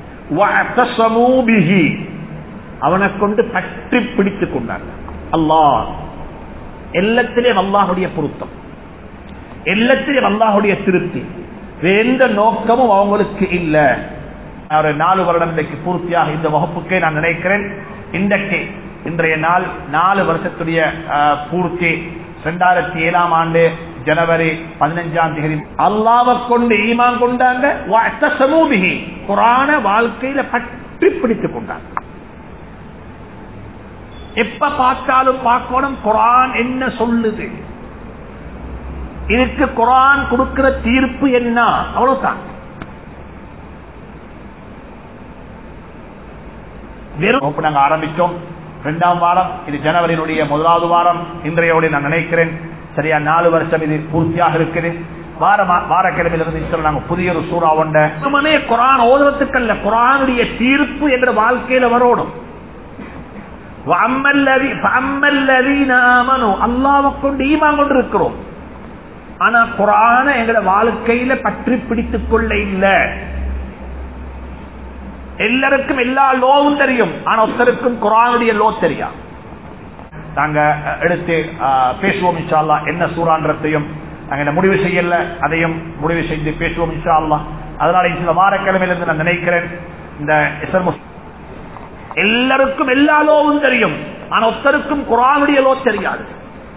அவனை கொண்டு பற்றி பிடித்துக் கொண்டாங்க அல்லாஹ் எல்லாத்திலேயும் அல்லாஹுடைய பொருத்தம் எல்லாத்திலையும் அல்லாஹுடைய திருப்தி எந்த நோக்கமும் அவங்களுக்கு இல்ல ஒரு நாலு வருடம் இன்றைக்கு பூர்த்தியாக இந்த வகுப்புக்கே நான் நினைக்கிறேன் இன்றைக்கு இன்றைய நாள் நாலு வருஷத்துடைய பூர்த்தி இரண்டாயிரத்தி ஏழாம் ஆண்டு ஜனவரி பதினஞ்சாம் தேதி அல்லாவை கொண்டு ஈமான் கொண்டாங்க குரான வாழ்க்கையில பற்றி பிடித்துக் கொண்டாங்க எப்ப பார்த்தாலும் பார்க்கணும் குரான் என்ன சொல்லுது இதுக்கு குரான் கொடுக்கிற தீர்ப்பு என்ன அவ்வளவுதான் வெறும் நாங்க ஆரம்பிச்சோம் இரண்டாம் வாரம் இது ஜனவரியினுடைய முதலாவது வாரம் இன்றையோடு நான் நினைக்கிறேன் சரியா நாலு வருஷம் இது பூர்த்தியாக இருக்குது வாரமா வாரக்கிழமையிலிருந்து நாங்க புதிய ஒரு சூறா உண்ட குரான் ஓதுவத்துக்கல்ல குரானுடைய தீர்ப்பு என்ற வாழ்க்கையில வரணும் அல்லாவை கொண்டு ஈமான் கொண்டு இருக்கிறோம் ஆனா குரான எங்கட வாழ்க்கையில பற்றி பிடித்துக் கொள்ள இல்ல எல்லாருக்கும் எல்லா லோவும் தெரியும் ஆனா ஒருத்தருக்கும் குரானுடைய லோ தெரியா நாங்க எடுத்து பேசுவோம் இன்ஷால்லா என்ன சூறான்றதையும் நாங்க முடிவு செய்யல அதையும் முடிவு செய்து பேசுவோம் இன்ஷா அல்லா அதனால இந்த வாரக்கிழமையிலிருந்து நான் நினைக்கிறேன் இந்த எல்லாருக்கும் எல்லா லோவும் தெரியும் ஆனா ஒருத்தருக்கும் குரானுடைய லோ தெரியாது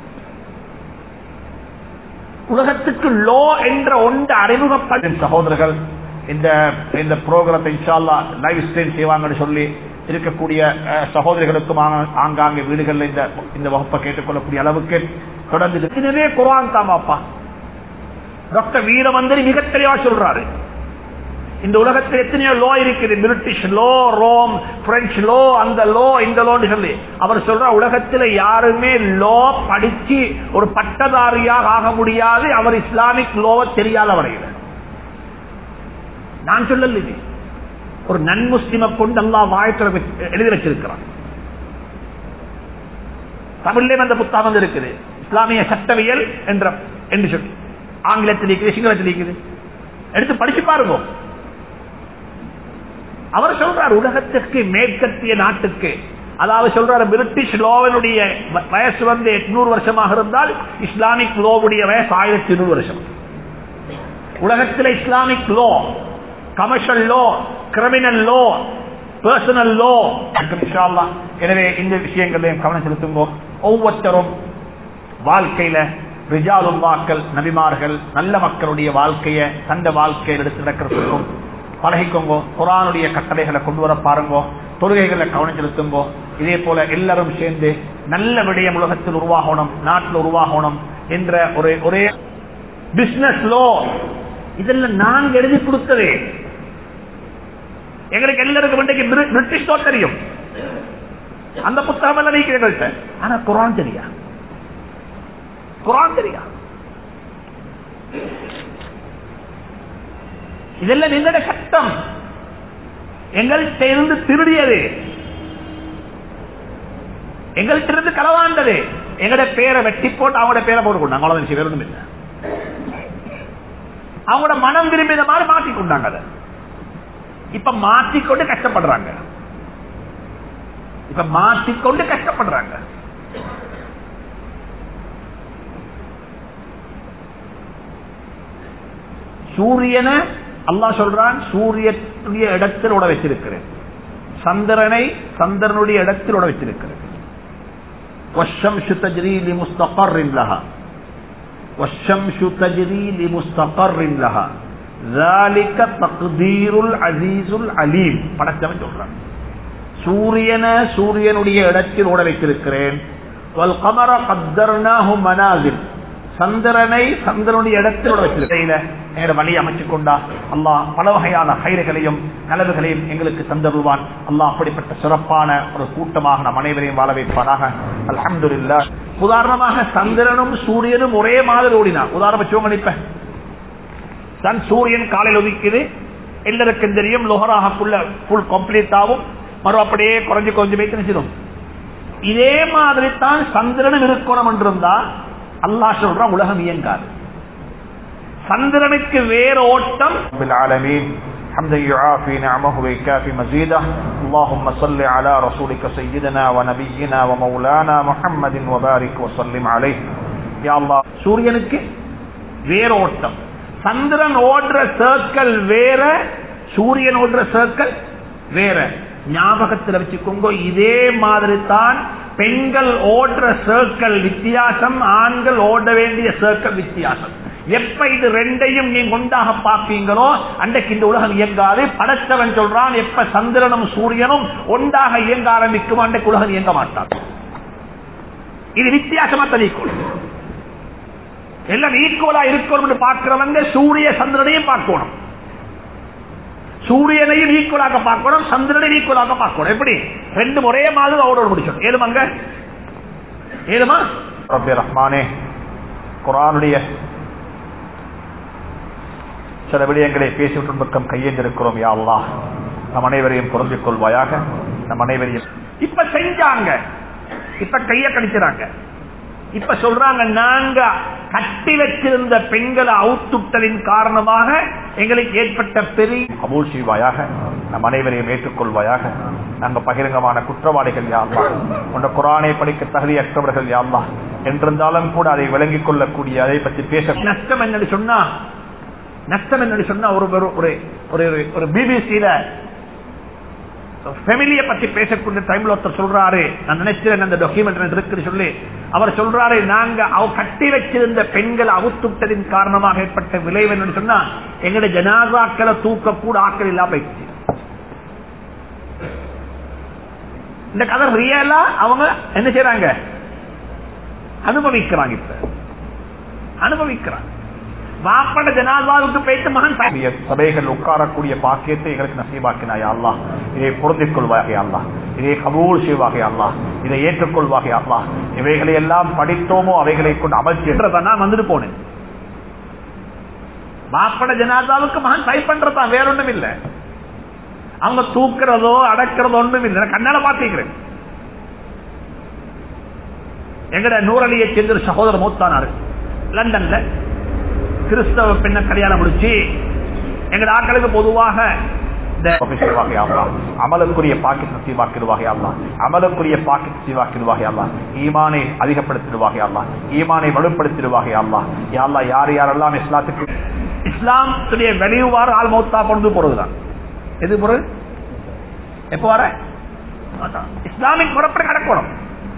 உலகத்துக்கு லோ என்ற ஒன்று அறிமுகப்பட்ட சகோதரர்கள் இந்த இந்த ப்ரோக்ராத்தை இன்ஷால்லா லைவ் ஸ்ட்ரீம் செய்வாங்கன்னு சொல்லி இருக்கக்கூடிய சகோதரிகளுக்கும் ஆங்காங்கே வீடுகளில் இந்த இந்த வகுப்பை கேட்டுக்கொள்ளக்கூடிய அளவுக்கு தொடர்ந்து இதுவே குரான் தாமாப்பா டாக்டர் வீரமந்திரி மிக தெளிவா சொல்றாரு இந்த உலகத்தில் எத்தனையோ லோ இருக்குது British law Rome French law அந்த லோ இந்த லோன்னு சொல்லி அவர் சொல்ற உலகத்தில் யாருமே லோ படிச்சு ஒரு பட்டதாரியாக ஆக முடியாது அவர் இஸ்லாமிக் லோவை தெரியாத வரையில நான் சொல்லல இது ஒரு நன்முஸ்லிமை கொண்டு அல்லா வாழ்க்கை எழுதி வச்சிருக்கிறான் தமிழ்லேயும் அந்த புத்தகம் இருக்குது இஸ்லாமிய சட்டவியல் என்ற என்று சொல்லி ஆங்கிலத்தில் இருக்குது சிங்களத்தில் இருக்குது எடுத்து படிச்சு பாருங்க அவர் சொல்றார் உலகத்திற்கு மேற்கத்திய நாட்டுக்கு அதாவது சொல்றாரு பிரிட்டிஷ் லோவனுடைய வயசு வந்து எட்நூறு வருஷமாக இருந்தால் இஸ்லாமிக் லோவுடைய வயசு ஆயிரத்தி நூறு வருஷம் உலகத்தில் Islamic law commercial law criminal law personal law எனவே இந்த விஷயங்களையும் கவனம் செலுத்துங்கோ ஒவ்வொருத்தரும் வாழ்க்கையில ரிஜாலுல்லாக்கள் நபிமார்கள் நல்ல மக்களுடைய வாழ்க்கைய தந்த வாழ்க்கையில் எடுத்து நடக்கிறதுக்கும் பழகிக்கோங்கோ குரானுடைய கட்டளைகளை கொண்டு வர பாருங்கோ தொழுகைகளை கவனம் செலுத்துங்கோ இதே போல எல்லாரும் சேர்ந்து நல்ல விடயம் உலகத்தில் உருவாகணும் நாட்டில் உருவாகணும் என்ற ஒரு ஒரே பிசினஸ் லோ இதெல்லாம் நாங்க எழுதி கொடுத்ததே எங்களுக்கு எல்லாருக்கும் இன்றைக்கு பிரி- பிரிட்டிஷ் லோ தெரியும் அந்த புத்தகம் எல்லாம் நீங்க எங்கள்கிட்ட ஆனா குரான் தெரியா குரான் தெரியா இதெல்லாம் எங்களோட சட்டம் எங்கள்கிட்ட இருந்து திருடியது எங்கள்கிட்ட இருந்து களவாண்டது எங்களோட பேரை வெட்டி போட்டு அவங்களோட பேரை போட்டு கொண்டாங்க அவ்வளவு விஷயம் வேற ஒண்ணும் இல்லை அவங்களோட மனம் விரும்பின மாதிரி மாற்றி கொண்டாங்க அதை இப்ப மாற்றிக்கொண்டு கஷ்டப்படுறாங்க இப்ப மாற்றிக்கொண்டு கஷ்டப்படுறாங்க சூரியனை அல்லாஹ் சொல்றான் சூரியனுடைய இடத்தில் உட வச்சிருக்கிறேன் சந்திரனை சந்திரனுடைய இடத்தில் உட வச்சிருக்கிறேன் والشمس تجري لمستقر لها والشمس تجري لمستقر لها ذلك تقدير العزيز العليم படைச்சவன் சொல்றான் சூரியனை சூரியனுடைய இடத்தில் ஓட வைத்திருக்கிறேன் வல்கமர கத்தர்னாஹு மனாசில் சந்திரனை சந்திரனுடைய இடத்தில் ஓட வச்சிருக்கிறேன் எங்களோட வழி அமைச்சுக் கொண்டா அல்லாஹ் பல வகையான கயிறுகளையும் நலவுகளையும் எங்களுக்கு தந்தருவான் அல்லாஹ் அப்படிப்பட்ட சிறப்பான ஒரு கூட்டமாக நம் அனைவரையும் வாழ வைப்பானாக அல்ஹம்துலில்லாஹ் உதாரணமாக சந்திரனும் சூரியனும் ஒரே மாதிரி ஓடினான் உதாரணம் வச்சுக்கோங்க இப்ப சன் சூரியன் காலையில் ஒதுக்குது எல்லாருக்கும் தெரியும் லோகராகக்குள்ள ஃபுல் கம்ப்ளீட் ஆகும் மறு அப்படியே குறைஞ்சு குறைஞ்சு போய் நினைச்சிடும் இதே மாதிரி தான் சந்திரனும் இருக்கணும் என்றிருந்தா அல்லாஹ் சொல்றான் உலகம் இயங்காது சந்திரனுக்கு வேற ஓட்டம் بالعالمين حمدا يعافي نعمه ويكافي مزيده اللهم صل على رسولك سيدنا ونبينا ومولانا محمد وبارك وسلم عليه யா அல்லாஹ் சூரியனுக்கு வேற ஓட்டம் சந்திரன் ஓடுற சர்க்கிள் வேற சூரியன் ஓடுற சர்க்கிள் வேற ஞாபகத்தில் வச்சுக்கோங்க இதே மாதிரி தான் பெண்கள் ஓடுற சர்க்கிள் வித்தியாசம் ஆண்கள் ஓட வேண்டிய சர்க்கிள் வித்தியாசம் எப்ப இது ரெண்டையும் நீங்க ஒன்றாக பார்ப்பீங்களோ அன்றைக்கு இந்த உலகம் இயங்காது படைத்தவன் சொல்றான் எப்ப சந்திரனும் சூரியனும் ஒன்றாக இயங்க ஆரம்பிக்கும் அன்றைக்கு உலகம் இயங்க மாட்டான் இது வித்தியாசமா தனிக்கணும் எல்லாம் ஈக்குவலா இருக்கணும் பார்க்கிறவங்க சூரிய சந்திரனையும் பார்க்கணும் சூரியனையும் ஈக்குவலாக பார்க்கணும் சந்திரனையும் ஈக்குவலாக பார்க்கணும் எப்படி ரெண்டு ஒரே மாதிரி அவரோட முடிச்சோம் ஏழுமாங்க ஏழுமா رب ரஹ்மானே குரானுடைய சில விடயங்களை பேசிவிட்டு பக்கம் கையெழுந்திருக்கிறோம் யா அல்லாஹ் நம் அனைவரையும் பொருந்திக் கொள்வாயாக நம் அனைவரையும் இப்ப செஞ்சாங்க இப்ப கைய கணிக்கிறாங்க இப்ப சொல்றாங்க நாங்க கட்டி வச்சிருந்த பெண்களை அவுத்துட்டலின் காரணமாக எங்களுக்கு ஏற்பட்ட பெரிய கபூல் செய்வாயாக நம் அனைவரையும் ஏற்றுக்கொள்வாயாக நாங்கள் பகிரங்கமான குற்றவாளிகள் யாழ்லா உன்ற குரானை படிக்க தகுதியற்றவர்கள் யாழ்லா என்றிருந்தாலும் கூட அதை விளங்கிக் கொள்ளக்கூடிய அதை பற்றி பேச நஷ்டம் என்னன்னு சொன்னா நஷ்டம் என்னன்னு சொன்னா ஒரு ஒரு ஒரு- ஒரு ஒரு பிபிசியில ஃபெமிலிய பத்தி பேசக்கூடிய டைம்ல ஒருத்தர் சொல்றாரு நான் நினைச்சேன் அந்த டாக்குமெண்ட் இருக்குன்னு சொல்லி அவர் சொல்றாரு நாங்க அவ கட்டி வச்சிருந்த பெண்கள் அவுத்துட்டதின் காரணமாக ஏற்பட்ட விளைவு என்னன்னு சொன்னா எங்களுடைய ஜனாசாக்களை தூக்க கூட ஆக்கள் இல்லாம போயிடுச்சு இந்த கதை ரியலா அவங்க என்ன செய்யறாங்க அனுபவிக்கிறாங்க இப்ப அனுபவிக்கிறாங்க வாப்பட ஜனாதாவுக்கு போயிட்டு மகன் சாய்- கூடிய சபைகள் உட்காரக்கூடிய பாக்கியத்தை எங்களுக்கு நசீபாக்கினாய் அல்லா இதை பொருந்திக் கொள்வாகே அல்லா இதை கபூல் செய்வாகே அல்லா இதை ஏற்றுக்கொள்வாகே அல்லா இவைகளை எல்லாம் படித்தோமோ அவைகளை கொண்டு அமல் செய்ய பண்றதா நான் வந்துட்டு போனேன் மாப்பட ஜனாதாவுக்கு மகன் ட்ரை பண்றதா வேற ஒண்ணும் இல்ல அவங்க தூக்குறதோ அடக்கிறதோ ஒண்ணும் இல்லை நான் கண்ணால பாத்துக்கிறேன் எங்கட நூறலியை சேர்ந்த சகோதரர் மூத்தானாரு லண்டன்ல கிறிஸ்தவ பெண்ணை கல்யாணம் முடிச்சு எங்கட ஆட்களுக்கு பொதுவாக இந்த செய்வாகே அல்லா அமலுக்குரிய பாக்கெட் நசீவாக்கிடுவாகே அல்லா அமலுக்குரிய பாக்கெட் நசீவாக்கிடுவாகே அல்லா ஈமானை அதிகப்படுத்திடுவாகே அல்லா ஈமானை வலுப்படுத்திடுவாகே அல்லா யாழ்லா யார் யாரெல்லாம் இஸ்லாத்துக்கு இஸ்லாத்துடைய வெளியுவாறு ஆள் மௌத்தா கொண்டு போறதுதான் எது பொருள் எப்ப வர அதான். இஸ்லாமிக் முறைப்படி நடக்கணும்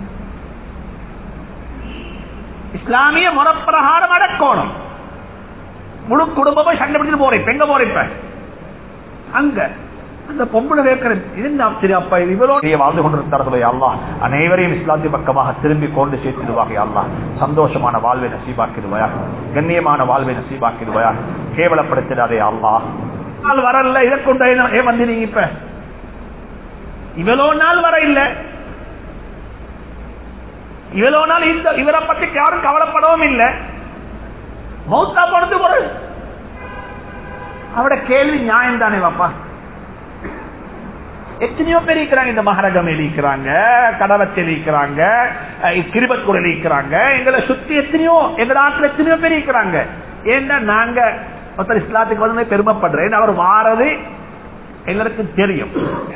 இஸ்லாமிய முறப்பிரகாரம் அடக்கணும் முழு குடும்பமும் சண்டை பிடிச்சிட்டு போறேன் எங்க போறேன் இப்ப அங்க அந்த பொம்பளை கேட்கிறேன் இது என்ன ஆச்சரியம் அப்பா இது இவ்வளவு வாழ்ந்து கொண்டிருந்தார்களே அல்லாஹ் அனைவரையும் இஸ்லாத்திய பக்கமாக திரும்பி கொண்டு சேர்த்திடுவாக அல்லாஹ் சந்தோஷமான வாழ்வை நசீபாக்கிடுவாயா கண்ணியமான வாழ்வை நசீபாக்கிடுவாயா கேவலப்படுத்திடாதே அல்லாஹ் நாள் வரல இதை கொண்டு ஏன் வந்து நீங்க இப்ப இவ்வளவு நாள் வர இல்ல இவ்வளவு நாள் இந்த இவரை பத்தி யாரும் கவலைப்படவும் இல்லை மௌத்தா போனது ஒரு அவட கேள்வி நியாயம் தானே பாப்பா எத்தனையோ பேர் இருக்கிறாங்க இந்த மகரகம் எழுக்கிறாங்க கடவத்தை எழுக்கிறாங்க கிருபத்தூர் எழுக்கிறாங்க எங்களை சுத்தி எத்தனையோ எங்க நாட்டுல எத்தனையோ பேர் இருக்கிறாங்க ஏன்னா நாங்க ஒருத்தர் இஸ்லாத்துக்கு வந்து பெருமைப்படுறேன் அவர் வாரது எங்களுக்கு தெரியும்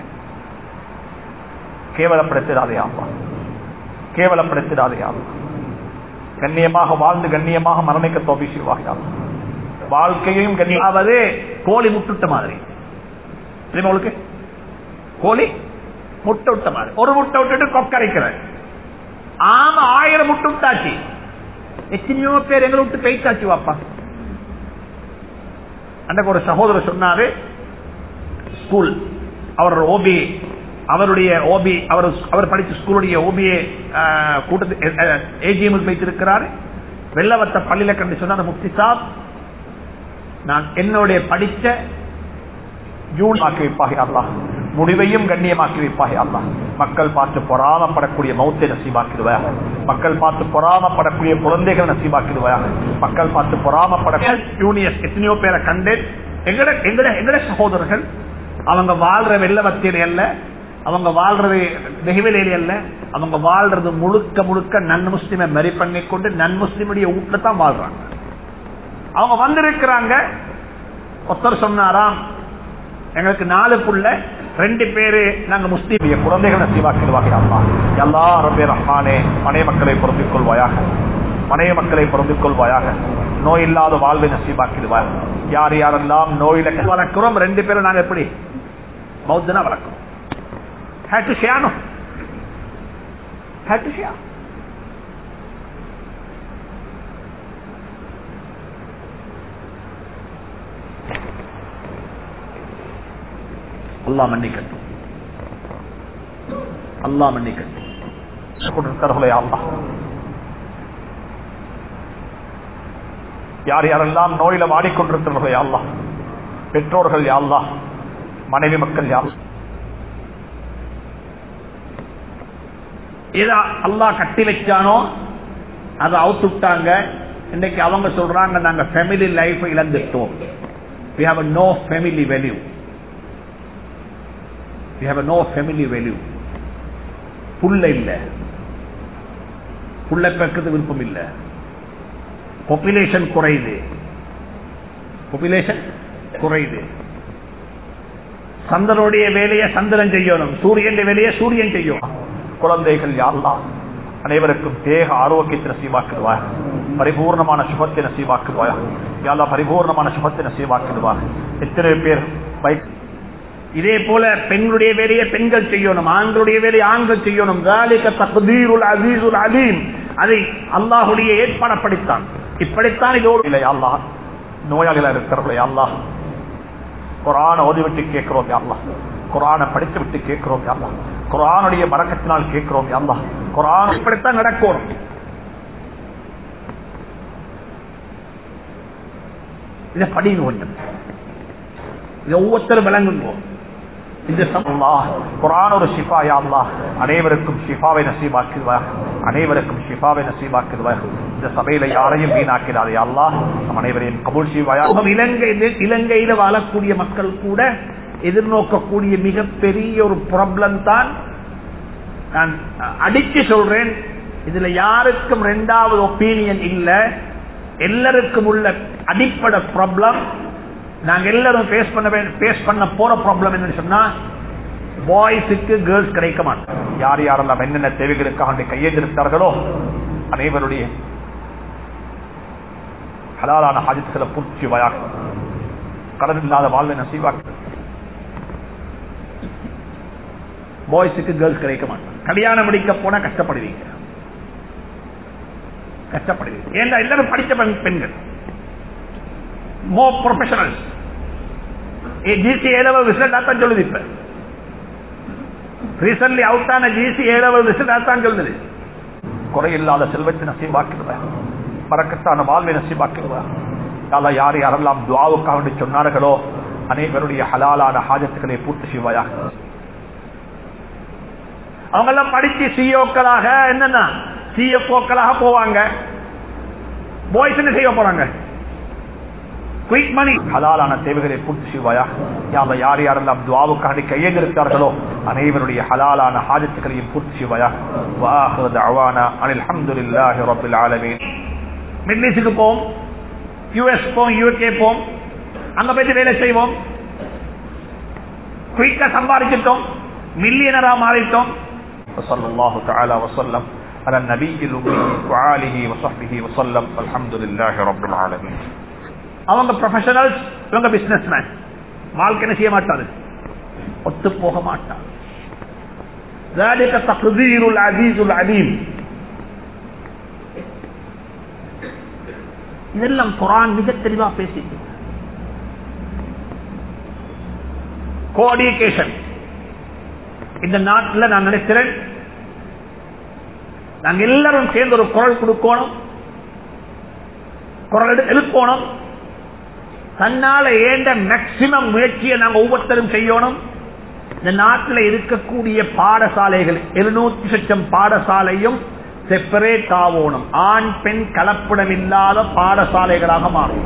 கேவலப்படுத்திடாதே ஆமா கேவலப்படுத்திடாதே ஆமா கண்ணியமாக வாழ்ந்து கண்ணியமாக மரணிக்க தோப்பி செய்வார்கள் வாழ்க்கையும் கண்ணியாவது கோழி முட்டுட்ட மாதிரி தெரியுமா உங்களுக்கு கோழி முட்டை விட்ட மாதிரி ஒரு முட்டை விட்டுட்டு கொக்கரைக்கிற ஆமா ஆயிரம் முட்டை விட்டாச்சு எத்தனையோ பேர் எங்களை விட்டு பெய்தாச்சு வாப்பா அன்றைக்கு ஒரு சகோதரர் சொன்னாரு ஸ்கூல் அவர் ஓபி அவருடைய ஓபி அவர் அவர் படிச்ச ஸ்கூலுடைய ஓபிஏ கூட்டத்து ஏஜிஎம் வைத்திருக்கிறார் வெள்ளவத்த பள்ளியில கண்டு சொன்னார் முக்தி சாப் நான் என்னுடைய படிச்ச ஜூன் ஆக்கி வைப்பாக அல்லாஹ் முடிவையும் கண்ணியமாக்கி வைப்பாக அல்லாஹ் மக்கள் பார்த்து பொறாமப்படக்கூடிய மௌத்தை நசீபாக்கிடுவாயா மக்கள் பார்த்து பொறாமப்படக்கூடிய குழந்தைகள் நசீபாக்கிடுவாயா மக்கள் பார்த்து பொறாமப்பட யூனியர் எத்தனையோ பேரை கண்டேன் எங்கட எங்கட எங்கட சகோதரர்கள் அவங்க வாழ்ற வெள்ளவத்தியல் அல்ல அவங்க வாழ்றது வெகுவிலேயே அல்ல அவங்க வாழ்றது முழுக்க முழுக்க நன் முஸ்லிமை மறி பண்ணி கொண்டு நன் முஸ்லிமுடைய வீட்டுல தான் வாழ்றாங்க அவங்க வந்திருக்கிறாங்க ஒருத்தர் சொன்னாராம் எங்களுக்கு நாலு புள்ள ரெண்டு பேரு நாங்க முஸ்லீம் குழந்தைகள் நசீவாக்கிடுவாங்க அம்மா எல்லா அரபே ரஹ்மானே மனைய மக்களை பொருந்திக் கொள்வாயாக மனைய மக்களை பொருந்திக் கொள்வாயாக நோய் இல்லாத வாழ்வை நசீபாக்கிடுவார் யார் யாரெல்லாம் நோயில வளர்க்கிறோம் ரெண்டு பேரும் நாங்க எப்படி பௌத்தனா வளர்க்கிறோம் had to share no had to share அல்லா மன்னிக்கட்டும் அல்லா மன்னிக்கட்டும் கொடுத்தார்களே அல்லா யார் யாரெல்லாம் நோயில வாடிக்கொண்டிருக்கிறார்களே அல்லா பெற்றோர்கள் யாழ்லா மனைவி மக்கள் யார் ஏதா அல்லா கட்டி வச்சானோ அதை அவுத்துட்டாங்க இன்னைக்கு அவங்க சொல்றாங்க நாங்க ஃபேமிலி லைஃப் இழந்துட்டோம் we have no family value we have no family value புள்ள இல்ல புள்ள பெற்றது விருப்பம் இல்ல பாப்புலேஷன் குறையுது பாப்புலேஷன் குறையுது சந்திரனுடைய வேலையை சந்திரன் செய்யணும் சூரியன் வேலையை சூரியன் செய்யும் குழந்தைகள் யாரெல்லாம் அனைவருக்கும் தேக ஆரோக்கியத்தை நசீவாக்கிடுவார் பரிபூர்ணமான சுபத்தை நசீவாக்கிடுவார் யாரா பரிபூர்ணமான சுபத்தை நசீவாக்கிடுவார் எத்தனை பேர் பைக் இதே போல பெண்களுடைய வேலையை பெண்கள் செய்யணும் ஆண்களுடைய வேலையை ஆண்கள் செய்யணும் தகுதீருல் அசீசுல் அலீம் அதை அல்லாஹுடைய ஏற்பாடப்படித்தான் இப்படித்தான் இதோடு இல்லை அல்லாஹ் நோயாளிகள் இருக்கிறவர்களே அல்லாஹ் குரான ஓதிவிட்டு கேட்கிறோம் அல்லா குரான படித்து விட்டு கேட்கிறோம் அல்லா குரானுடைய மறக்கத்தினால் கேட்கிறோம் அல்லா குரான் இப்படித்தான் நடக்கணும் இதை படிங்க கொஞ்சம் இதை ஒவ்வொருத்தரும் விளங்குங்க இந்த குரான் ஒரு ஷிஃபா யாழ்லா அனைவருக்கும் ஷிஃபாவை நசீபாக்குவார் அனைவருக்கும் ஷிஃபாவை நசீபாக்குவார் இந்த சபையில யாரையும் வீணாக்கிறாரே அல்லா நம் அனைவரையும் கபூல் செய்வாயா இலங்கை இலங்கையில வாழக்கூடிய மக்கள் கூட எதிர்நோக்கக்கூடிய மிகப்பெரிய ஒரு ப்ராப்ளம் தான் நான் அடிச்சு சொல்றேன் இதுல யாருக்கும் ரெண்டாவது ஒப்பீனியன் இல்ல எல்லாருக்கும் உள்ள அடிப்படை ப்ராப்ளம் நாங்க எல்லாரும் பேஸ் பண்ண பேஸ் பண்ண போற ப்ராப்ளம் என்னன்னு சொன்னா பாய்ஸுக்கு கேர்ள்ஸ் கிடைக்க மாட்டோம் யார் யாரெல்லாம் என்னென்ன தேவைகளுக்காக கையெழுத்திருத்தார்களோ அனைவருடைய ஹலாலான ஹாஜத்துகளை பூர்த்தி வயாக கடன் இல்லாத வாழ்வை நசீவாக்கு பாய்ஸுக்கு கேர்ள்ஸ் கிடைக்க மாட்டாங்க கல்யாணம் முடிக்க போனா கஷ்டப்படுவீங்க கஷ்டப்படுவீங்க ஏன்னா எல்லாரும் படித்த பெண் பெண்கள் மோ ப்ரொஃபஷனல் ஜிசி ஏழவ ரிசல்ட் தான் சொல்லுது இப்ப ரீசன்ட்லி அவுட் ஆன ஜிசி ஏழவ ரிசல்ட் தான் சொல்லுது குறையில்லாத செல்வத்தை நசீபாக்கிடுவேன் பறக்கத்தான வாழ்வை நசீபாக்கிடுவேன் யாரா யார் யாரெல்லாம் துவாவுக்காக வேண்டி சொன்னார்களோ அனைவருடைய ஹலாலான ஹாஜத்துக்களை பூர்த்தி செய்வாயாக அவங்க எல்லாம் படிச்சு சிஓக்களாக என்னன்னா சிஎஃப்ஓக்களாக போவாங்க பாய்ஸ் என்ன செய்ய போறாங்க குயிக் மணி ஹலாலான தேவைகளை பூர்த்தி செய்வாயா யாம யார் யாரெல்லாம் துவாவுக்காக கையெழுத்தார்களோ அனைவருடைய ஹலாலான ஹாஜத்துக்களையும் பூர்த்தி செய்வாயா வாஹது அவானா அனில் அஹமதுல்லாஹி ரபில் ஆலமீன் மிடில் ஈஸ்டுக்கு போவோம் யூஎஸ் போவோம் யூகே போவோம் அங்க போயிட்டு வேலை செய்வோம் குயிக்கா சம்பாதிச்சிட்டோம் மில்லியனரா மாறிட்டோம் وصلى الله تعالى وسلم على النبي الأمي وآله وصحبه وسلم الحمد لله رب العالمين அவங்க ப்ரொஃபஷனல்ஸ் இவங்க பிசினஸ் மேன் வாழ்க்கை என்ன செய்ய மாட்டாரு ஒத்து போக மாட்டார் ذلك تقدير العزيز العليم இதெல்லாம் குரான் மிக தெளிவா பேசிட்டு கோஆர்டினேஷன் இந்த நாட்டில் நான் நினைக்கிறேன் நாங்க எல்லாரும் சேர்ந்து ஒரு குரல் கொடுக்கணும் குரல் எடு- எழுப்பணும் தன்னால ஏண்ட மேக்சிமம் முயற்சியை நாங்க ஒவ்வொருத்தரும் செய்யணும் இந்த நாட்டில் இருக்கக்கூடிய பாடசாலைகள் எழுநூத்தி லட்சம் பாடசாலையும் செப்பரேட் ஆகணும் ஆண் பெண் கலப்படம் இல்லாத பாடசாலைகளாக மாறும்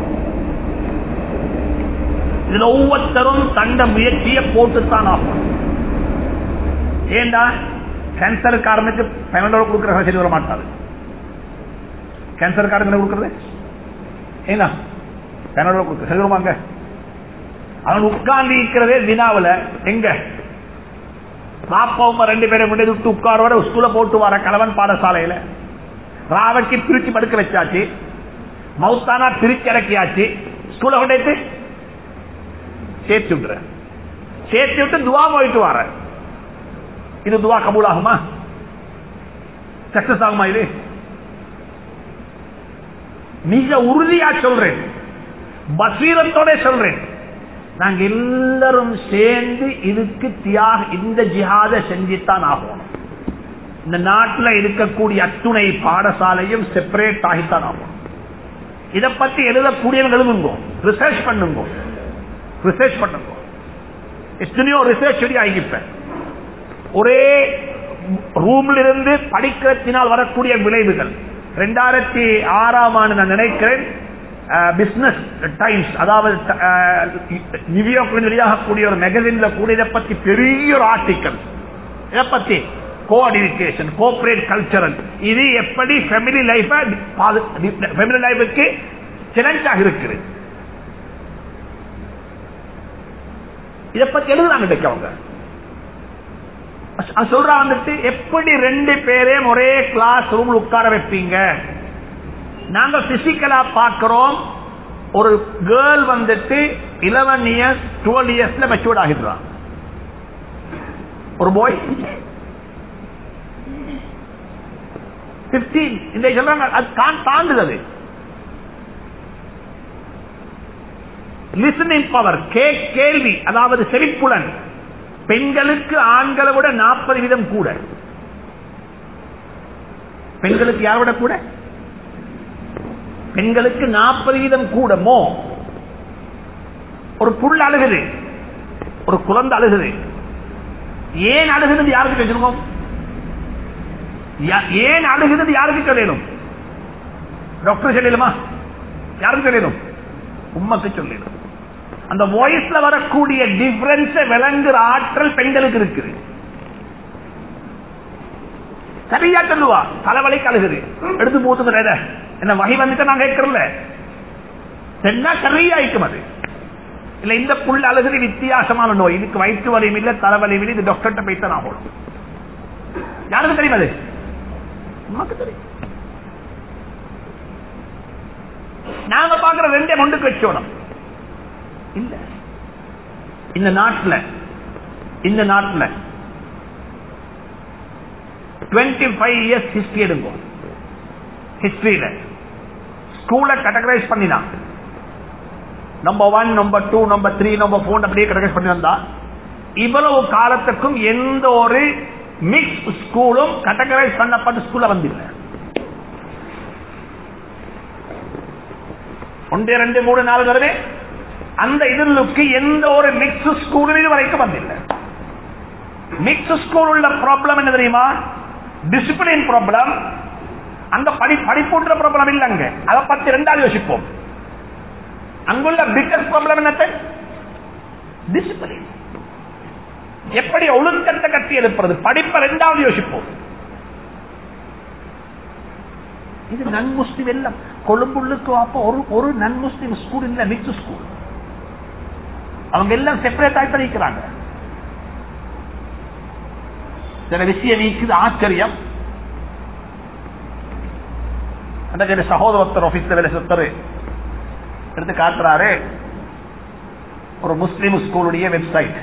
இதுல ஒவ்வொருத்தரும் தண்ட முயற்சியை போட்டுத்தான் ஆகணும் ஏண்டா கேன்சருக்காரனுக்கு பன்னெண்டு கொடுக்கிற சரி வர மாட்டாது கேன்சருக்காரங்க என்ன கொடுக்கறது ஏன்னா பன்னெண்டு கொடுக்க சரி வருமாங்க அவன் உட்கார்ந்து இருக்கிறதே வினாவுல எங்க பாப்பாவும் ரெண்டு பேரும் முன்னாடி விட்டு உட்கார வர ஸ்கூல போட்டு வர கலவன் பாடசாலையில ராவைக்கு பிரிச்சு படுக்க வச்சாச்சு மவுத்தானா பிரிச்சு இறக்கியாச்சு ஸ்கூல கொண்டு சேர்த்து விட்டுற சேர்த்து விட்டு துவா போயிட்டு வர இது துவா கபூல் ஆகுமா சக்சஸ் ஆகுமா இது மிக உறுதியா சொல்றேன் பசீரத்தோட சொல்றேன் நாங்க எல்லாரும் சேர்ந்து இதுக்கு தியாக இந்த ஜிஹாத செஞ்சுத்தான் ஆகணும் இந்த நாட்டில் இருக்கக்கூடிய அத்துணை பாடசாலையும் செப்பரேட் ஆகித்தான் ஆகணும் இதை பத்தி எழுதக்கூடியவங்க எழுதுங்க ரிசர்ச் பண்ணுங்க ரிசர்ச் பண்ணுங்க எத்தனையோ ரிசர்ச் செடி ஆகிப்பேன் ஒரே ரூம்ல இருந்து படிக்கிறத்தினால் வரக்கூடிய விளைவுகள் ரெண்டாயிரத்தி ஆறாம் ஆண்டு நான் நினைக்கிறேன் பிசினஸ் டைம்ஸ் அதாவது நியூயார்க் வெளியாகக்கூடிய ஒரு மேகசின்ல கூட இதை பத்தி பெரிய ஒரு ஆர்டிக்கல் இதை பத்தி கோஆர்டினேஷன் கோஆபரேட் கல்ச்சரல் இது எப்படி ஃபேமிலி லைஃப் ஃபேமிலி லைஃபுக்கு சேலஞ்சாக இருக்குது இதை பத்தி எழுதுறாங்க இன்றைக்கு அவங்க அது சொல்றா வந்துட்டு எப்படி ரெண்டு பேரையும் ஒரே கிளாஸ் ரூம்ல உட்கார வைப்பீங்க நாங்க பிசிக்கலா பாக்குறோம் ஒரு கேர்ள் வந்துட்டு இலவன் இயர்ஸ் டுவெல் இயர்ஸ்ல மெச்சூர்ட் ஆகிடுறான் ஒரு பாய் பிப்டீன் இந்த சொல்றாங்க அது தான் தாண்டுது லிசனிங் பவர் கேள்வி அதாவது செவிப்புலன் பெண்களுக்கு ஆண்களை விட நாற்பது வீதம் கூட பெண்களுக்கு யாரை விட கூட பெண்களுக்கு நாற்பது வீதம் கூட மோ ஒரு புல் அழுகுது ஒரு குழந்தை அழுகுது ஏன் அழுகுது யாருக்கு வச்சிருக்கோம் ஏன் அழுகுது யாருக்கு சொல்லணும் டாக்டர் சொல்லலுமா யாருக்கு சொல்லணும் உண்மைக்கு சொல்லணும் அந்த வாய்ஸ்ல வரக்கூடிய டிஃபரன்ஸ் விளங்குற ஆற்றல் பெண்களுக்கு இருக்குது சரியா சொல்லுவா தலைவலி கழுகுது எடுத்து போத்துக்கிற என்ன வகை வந்துட்டு நான் கேட்கறல சென்னா சரியாயிக்கும் அது இல்ல இந்த புல் அழுகுது வித்தியாசமான நோய் இதுக்கு வயிற்று வலியும் இல்ல தலைவலியும் இல்லை இது டாக்டர்கிட்ட போய்த்தான் ஆகணும் யாருக்கு தெரியும் அது நமக்கு தெரியும் நாங்க பாக்குற ரெண்டே மொண்டுக்கு வச்சோணும் இல்ல இந்த நாட்டில் இந்த நாட்டில் டுவெண்ட்டி ஃபைவ் இயர்ஸ் ஹிஸ்டரி எடுக்கும் ஹிஸ்டரியில ஸ்கூலை கேட்டகரைஸ் பண்ணினா number one number two number three number four அப்படியே கேட்டகரைஸ் பண்ணி வந்தா இவ்வளவு காலத்துக்கும் எந்த ஒரு மிக்ஸ் ஸ்கூலும் கேட்டகரைஸ் பண்ணப்பட்ட ஸ்கூல்ல வந்தில்லை ஒன்று ரெண்டு மூணு நாலு வருது அந்த இதற்கு எந்த ஒரு மிக்ஸ் ஸ்கூலும் இது வரைக்கும் வந்தில்லை மிக்ஸ் ஸ்கூல் உள்ள ப்ராப்ளம் என்ன தெரியுமா டிசிப்ளின் ப்ராப்ளம் அங்க படி படிப்புன்ற ப்ராப்ளம் இல்லைங்க அதை பத்தி ரெண்டாவது யோசிப்போம் அங்குள்ள பிக்கஸ்ட் ப்ராப்ளம் என்னத்தை டிசிப்ளின் எப்படி ஒழுக்கத்தை கட்டி எழுப்புறது படிப்பை ரெண்டாவது யோசிப்போம் இது நன் முஸ்லிம் எல்லாம் கொழும்புள்ளுக்கு அப்ப ஒரு ஒரு நன் முஸ்லிம் ஸ்கூல் இல்ல மிக்ஸ் ஸ்கூல் அவங்க எல்லாம் செப்பரேட் ஆகி படிக்கிறாங்க சில விஷயம் நீக்குது ஆச்சரியம் அந்த சகோதரத்தர் ஆபீஸ்ல வேலை சுத்தரு எடுத்து காட்டுறாரு ஒரு முஸ்லிம் ஸ்கூலுடைய வெப்சைட்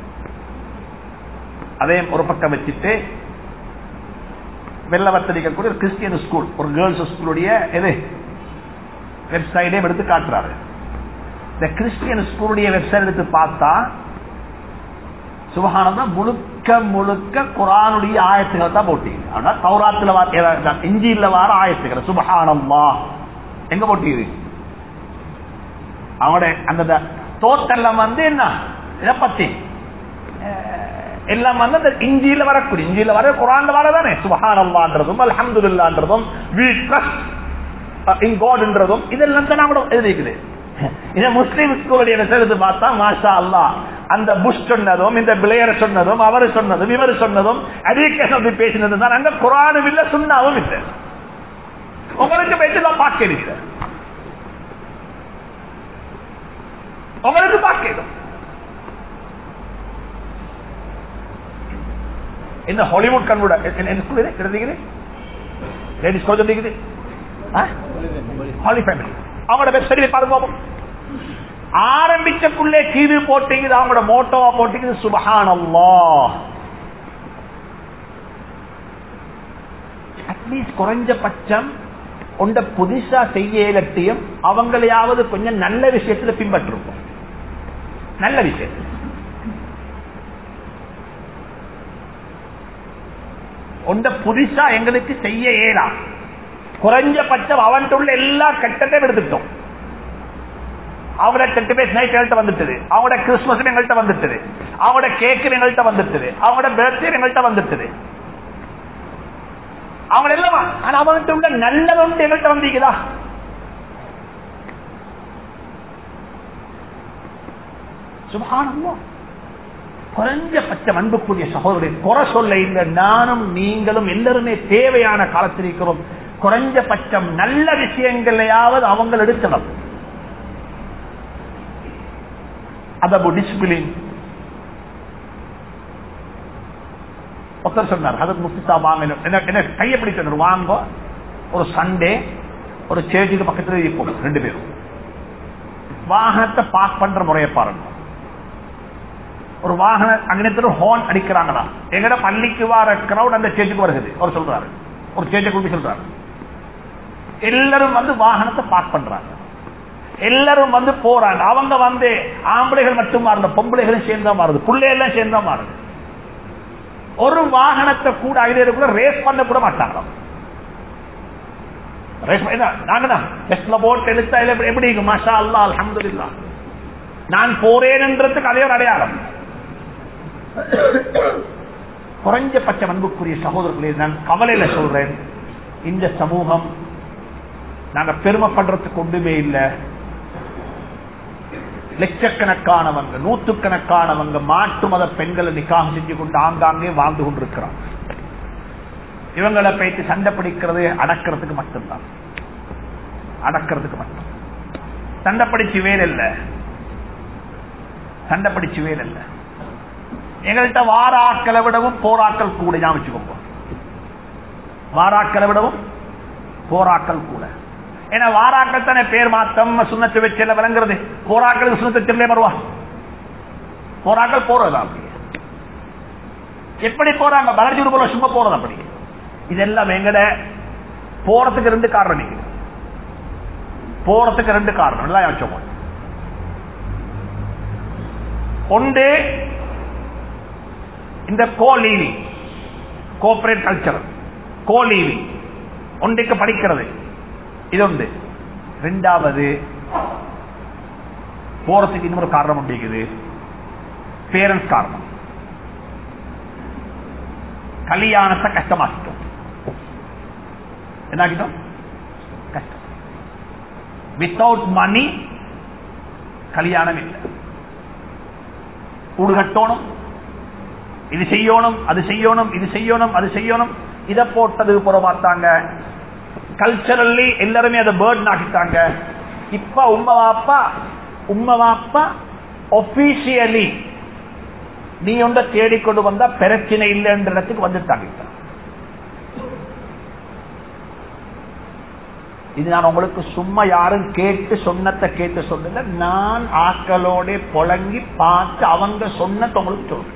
அதையும் ஒரு பக்கம் வச்சுட்டு வெள்ளவத்தடிக்கக்கூடிய ஒரு கிறிஸ்டியன் ஸ்கூல் ஒரு கேர்ள்ஸ் ஸ்கூலுடைய எது வெப்சைட்டையும் எடுத்து காட்டுறாரு இந்த கிறிஸ்டியன் ஸ்கூலுடைய வெப்சைட் எடுத்து பார்த்தா சுபகானந்தம் முழுக்க முழுக்க குரானுடைய ஆயத்துகள் தான் போட்டீங்க ஆனா தௌராத்துல இஞ்சியில வார ஆயத்துகள் சுபகானம்மா எங்க போட்டீங்க அவனோட அந்த தோட்டெல்லாம் வந்து என்ன இதை பத்தி எல்லாம் வந்து அந்த இஞ்சியில வரக்கூடிய இஞ்சியில வர குரான்ல வரதானே சுபஹானல்லான்றதும் அல்ஹம்துலில்லான்றதும் வி ட்ரஸ்ட் இன் காட்ன்றதும் இதெல்லாம் தான் நம்ம எழுதிக்குது இத முஸ்லீம் ஸ்கூலுடைய எடுத்து பார்த்தா மாஷா அல்லா அந்த புஷ் சொன்னதும் இந்த பிளேயர் சொன்னதும் அவர் சொன்னதும் இவர் சொன்னதும் அதிக பேசினது தான் அங்க குரானும் இல்ல சுண்ணாவும் இல்லை உங்களுக்கு பேச்சு தான் பார்க்க உங்களுக்கு பார்க்கணும் இந்த ஹாலிவுட் கண்கூட என்ன ஸ்கூல் இது கிடைக்குது லேடிஸ் காலேஜ் இருக்குது ஹாலி ஃபேமிலி அவங்களோட வெப்சைட் பாருங்க பார்ப்போம் ஆரம்பிச்சக்குள்ளே கீழ் போட்டீங்க அவங்களோட மோட்டோவா போட்டீங்க சுபஹானல்லா அட்லீஸ்ட் குறைஞ்சபட்சம் ஒன்ற புதுசா செய்ய இலட்டியம் அவங்களையாவது கொஞ்சம் நல்ல விஷயத்துல பின்பற்றிருப்போம் நல்ல விஷயத்தில் ஒன்ற புதுசா எங்களுக்கு செய்ய இயலாம் குறைஞ்சபட்சம் அவன் உள்ள எல்லா கட்டத்தையும் எடுத்துட்டோம் அவங்களோட டென்ட் பேஸ் நைட் எங்கள்கிட்ட வந்துட்டது அவங்களோட கிறிஸ்துமஸ் எங்கள்கிட்ட வந்துட்டது அவங்களோட கேக்கு எங்கள்கிட்ட வந்துட்டது அவங்களோட பர்த்டே எங்கள்கிட்ட வந்துட்டது அவங்க எல்லாம் ஆனா அவங்ககிட்ட உள்ள நல்லவன் எங்கள்கிட்ட வந்தீங்களா சுபானம்மா குறைஞ்சபட்ச அன்புக்குரிய சகோதரரை குறை சொல்ல இல்லை நானும் நீங்களும் எல்லாருமே தேவையான காலத்தில் இருக்கிறோம் குறைஞ்சபட்சம் நல்ல விஷயங்களையாவது அவங்க எடுக்கலாம் அதபு டிசிப்ளின் ஒருத்தர் சொன்னார் அதற்கு முஸ்திசா வாங்க என்ன கையை பிடிச்சு வாங்க ஒரு சண்டே ஒரு சேர்ச்சுக்கு பக்கத்தில் இருப்போம் ரெண்டு பேரும் வாகனத்தை பார்க் பண்ற முறையை பாருங்க ஒரு வாகன அங்கனத்துல ஹோன் அடிக்கிறாங்களா எங்கட பள்ளிக்கு வர கிரௌட் அந்த சேர்ச்சுக்கு வருகிறது அவர் சொல்றாரு ஒரு சேர்ச்சை கூட்டி சொல்றாரு எல்லாரும் வந்து வாகனத்தை பார்க் பண்றாங்க எல்லாரும் வந்து போறாங்க அவங்க வந்து ஆம்பளைகள் மட்டும் மாறுது பொம்பளைகளும் சேர்ந்தா மாறுது பிள்ளையெல்லாம் சேர்ந்தா மாறுது ஒரு வாகனத்தை கூட ஐடியா கூட ரேஸ் பண்ண கூட மாட்டாங்க போட்டு எழுத்தா எப்படி மஷா அல்லா அலமதுல்லா நான் போறேன்ன்றதுக்கு அதே ஒரு அடையாளம் குறைஞ்சபட்ச அன்புக்குரிய சகோதரர்களே நான் கவலையில சொல்றேன் இந்த சமூகம் நாங்க பெருமைப்படுறதுக்கு ஒன்றுமே இல்லை லட்சக்கணக்கானவங்க நூற்றுக்கணக்கானவங்க மாட்டு மத பெண்களை நிக்காக செஞ்சு கொண்டு ஆங்காங்கே வாழ்ந்து கொண்டிருக்கிறாங்க இவங்களை போயிட்டு சண்டை பிடிக்கிறது அடக்கிறதுக்கு மட்டும்தான் அடக்கிறதுக்கு மட்டும் சண்டை பிடிச்சு வேலை இல்ல சண்டை பிடிச்சு வேலை இல்ல எங்கள்கிட்ட வாராக்களை விடவும் போராக்கள் கூட ஞாபகம் வச்சுக்கோங்க வாராக்களை விடவும் போராக்கள் கூட ஏன்னா வாராக்கள் தானே பேர் மாத்தம் சுண்ணத்து வச்சல விளங்குறது போராக்களுக்கு சுண்ணத்தை செல்லே வருவா போராக்கள் போறதா அப்படி எப்படி போறாங்க பலர்ஜி போல சும்மா போறது அப்படி இதெல்லாம் எங்கட போறதுக்கு ரெண்டு காரணம் இருக்குது போறதுக்கு ரெண்டு காரணம் எல்லாம் யோசிச்சோம் ஒன்று இந்த கோலீவி கோஆபரேட் கல்ச்சர் கோலீவி ஒன்றைக்கு படிக்கிறது இது உண்டு ரெண்டாவது போறதுக்கு இன்னொரு காரணம் உண்டு பேரண்ட்ஸ் காரணம் கல்யாணத்தை கஷ்டமாக்கிட்டோம் என்னாக்கிட்டோம் கஷ்டம் வித்தவுட் மணி கல்யாணம் இல்லை கூடு கட்டணும் இது செய்யணும் அது செய்யணும் இது செய்யணும் அது செய்யணும் இதை போட்டது போற பார்த்தாங்க கல்ச்சரல்லி எல்லாருமே அதை பேர்ட் ஆக்கிட்டாங்க இப்ப உம்ம வாப்பா உம்ம வாப்பா ஒபிஷியலி நீ ஒன்ற தேடிக்கொண்டு வந்தா பிரச்சனை இல்லைன்ற இடத்துக்கு வந்துட்டாங்க இப்ப. இது நான் உங்களுக்கு சும்மா யாரும் கேட்டு சொன்னத்தை கேட்டு சொன்னல நான் ஆக்களோட புழங்கி பார்த்து அவங்க சொன்னதை உங்களுக்கு சொல்றேன்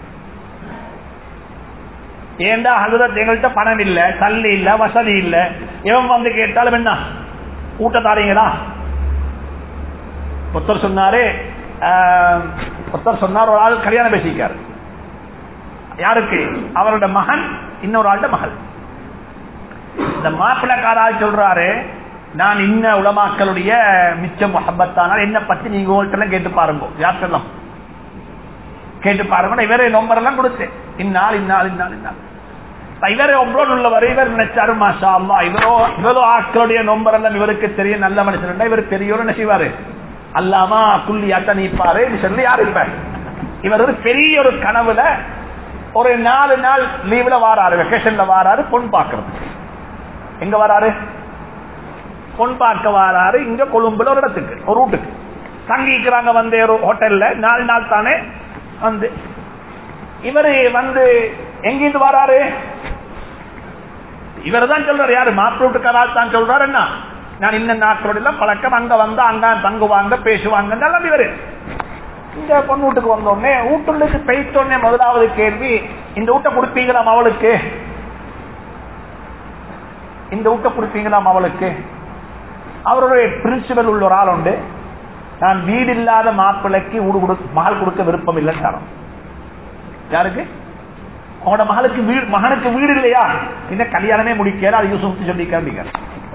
ஏண்டா ஹசரத் எங்கள்கிட்ட பணம் இல்ல தள்ளி இல்ல வசதி இல்ல இவன் வந்து கேட்டாலும் என்ன ஊட்ட தாரீங்களா ஒருத்தர் சொன்னாரு ஆஹ், ஒருத்தர் சொன்னார் ஒரு ஆள் கல்யாணம் பேசிக்காரு யாருக்கு அவரோட மகன் இன்னொரு ஆள்ட மகள் இந்த மாப்பிள்ளக்காரால் சொல்றாரு நான் இன்ன உலமாக்களுடைய மிச்ச முகப்பத்தானால் என்ன பத்தி நீங்க உங்கள்ட்ட கேட்டு பாருங்க யாருக்கெல்லாம் கேட்டு பாருங்க இவரே நம்பர் எல்லாம் கொடுத்தேன் இந்நாள் இந்நாள் இந்நாள் இந்நாள் இவரே ஒன்றோடு உள்ளவர் இவர் நினைச்சாரு மாஷா அல்லா இவரோ இவரோ ஆட்களுடைய நம்பர் எல்லாம் இவருக்கு தெரியும் நல்ல மனுஷன் இவர் பெரியோர் என்ன செய்வாரு அல்லாமா குள்ளியாட்ட நீப்பாரு சொல்லி யாரு இருப்பார் இவர் ஒரு பெரிய ஒரு கனவுல ஒரு நாலு நாள் லீவ்ல வாராரு வெக்கேஷன்ல வாராரு பொன் பாக்குறது எங்க வராரு பொன் பார்க்க வராரு இங்க கொழும்புல ஒரு இடத்துக்கு ஒரு வீட்டுக்கு தங்கிக்கிறாங்க வந்து ஒரு ஹோட்டல்ல நாலு நாள் தானே வந்து இவரு வந்து எங்கிருந்து வராரு இவர் தான் சொல்றாரு யாரு மாப்பிள்ள வீட்டுக்காரால் தான் சொல்றாரு என்ன நான் இன்ன நாட்களோட எல்லாம் பழக்கம் அங்க வந்து அங்க தங்குவாங்க பேசுவாங்க எல்லாம் இவரு இந்த பொண்ணு வீட்டுக்கு வந்தோடனே வீட்டுள்ளுக்கு போயிட்டோடனே முதலாவது கேள்வி இந்த வீட்டை கொடுப்பீங்களாம் அவளுக்கு இந்த வீட்டை கொடுப்பீங்களாம் அவளுக்கு அவருடைய பிரின்சிபல் உள்ள ஒரு ஆள் உண்டு நான் வீடு இல்லாத மாப்பிள்ளைக்கு வீடு கொடு மகள் கொடுக்க விருப்பம் இல்லைன்னு தரோம் யாருக்கு அவனோட மகளுக்கு வீடு மகனுக்கு வீடு இல்லையா என்ன கல்யாணமே முடிக்கல அது யூசுப் சொல்லி கேள்விங்க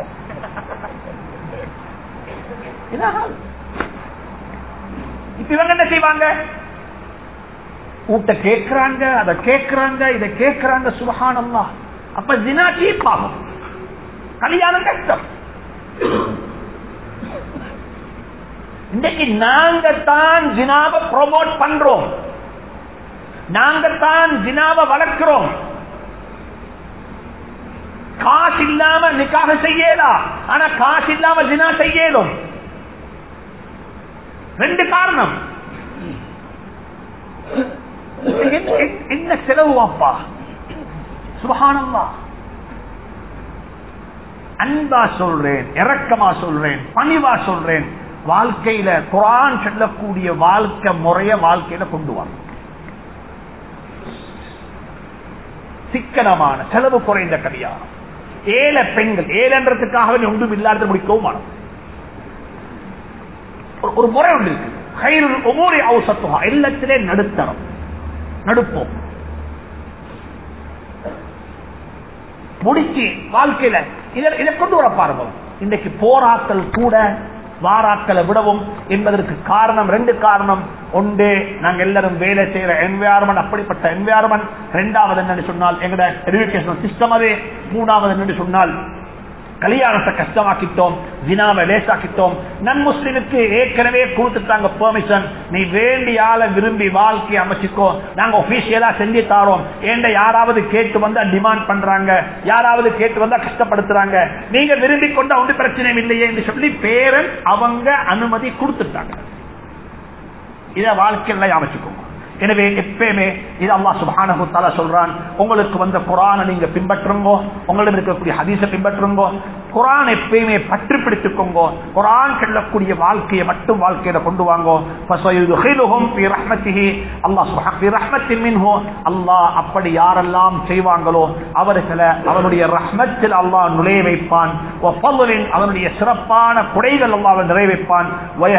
இப்ப இவங்க என்ன செய்வாங்க ஊட்ட கேட்கிறாங்க அதை கேட்கிறாங்க இதை கேட்கிறாங்க சுபகானம்மா அப்ப ஜினா சீப் ஆகும் கல்யாணம் கஷ்டம் இன்னைக்கு நாங்க தான் ஜினாவை ப்ரொமோட் பண்றோம் நாங்க தான் ஜினாவை வளர்க்கிறோம் காசு இல்லாம நிக்காக செய்யலாம் ஆனா காசு இல்லாம ஜினா செய்யலும் ரெண்டு காரணம் என்ன- என்ன செலவு அப்பா சுபகானம்மா அன்பா சொல்றேன் இரக்கமா சொல்றேன் பணிவா சொல்றேன் வாழ்க்கையில குரான் சொல்லக்கூடிய வாழ்க்கை முறைய வாழ்க்கையில கொண்டு வாங்க சிக்கனமான செலவு குறைந்த கல்யாணம் ஏழை பெண்கள் ஏழன்றதுக்காக ஒன்றும் இல்லாத முடிக்கவும் மாட்டோம் ஒரு- ஒரு முறை ஒன்று இருக்கு கையில் ஒவ்வொரு அவசத்துவா எல்லாத்திலே நடுத்தரம் நடுப்போம் முடிச்சு வாழ்க்கையில இதை இதை கொண்டு வர பாருங்க இன்றைக்கு போராக்கள் கூட வாராக்களை விடவும் என்பதற்கு காரணம் ரெண்டு காரணம் ஒன்று நாங்க எல்லாரும் வேலை செய்யற என்வியாரன்மெண்ட் அப்படிப்பட்ட என்வியாரன்மெண்ட் ரெண்டாவது என்னன்னு சொன்னால் எங்கட எஜுகேஷன் சிஸ்டம் அது மூணாவது என்னன்னு சொன்னால் கல்யாணத்தை கஷ்டமாக்கிட்டோம் ஜினாவை லேசாக்கிட்டோம் நன் முஸ்லிமுக்கு ஏற்கனவே கொடுத்துட்டாங்க பெர்மிஷன் நீ வேண்டிய ஆளை விரும்பி வாழ்க்கையை அமைச்சுக்கோ நாங்க ஒபிஷியலா செஞ்சு தாரோம் ஏண்ட யாராவது கேட்டு வந்தா டிமாண்ட் பண்றாங்க யாராவது கேட்டு வந்தா கஷ்டப்படுத்துறாங்க நீங்க விரும்பி கொண்டா ஒன்று பிரச்சனை இல்லையே என்று சொல்லி பேரன் அவங்க அனுமதி கொடுத்துட்டாங்க இத வாழ்க்கையில அமைச்சுக்கோங்க எனவே எப்பயுமே இது அல்லாஹ் சுப்ஹானஹு தஆலா சொல்றான் உங்களுக்கு வந்த குர்ஆனை நீங்க பின்பற்றுங்க உங்களிடம் இருக்கக்கூடிய ஹதீஸை பின்பற்றுங்க குரான் எப்பயுமே பற்று பிடித்துக்கோங்க குரான் செல்லக்கூடிய வாழ்க்கையை மட்டும் வாழ்க்கையில கொண்டு வாங்கோ அல்லாஹ் அப்படி யாரெல்லாம் செய்வாங்களோ அவர்களை அவனுடைய ரஹ்மத்தில் அல்லாஹ் நுழைய வைப்பான் அவனுடைய சிறப்பான குடைகள் அல்லாஹ் நிறைவேற்பான்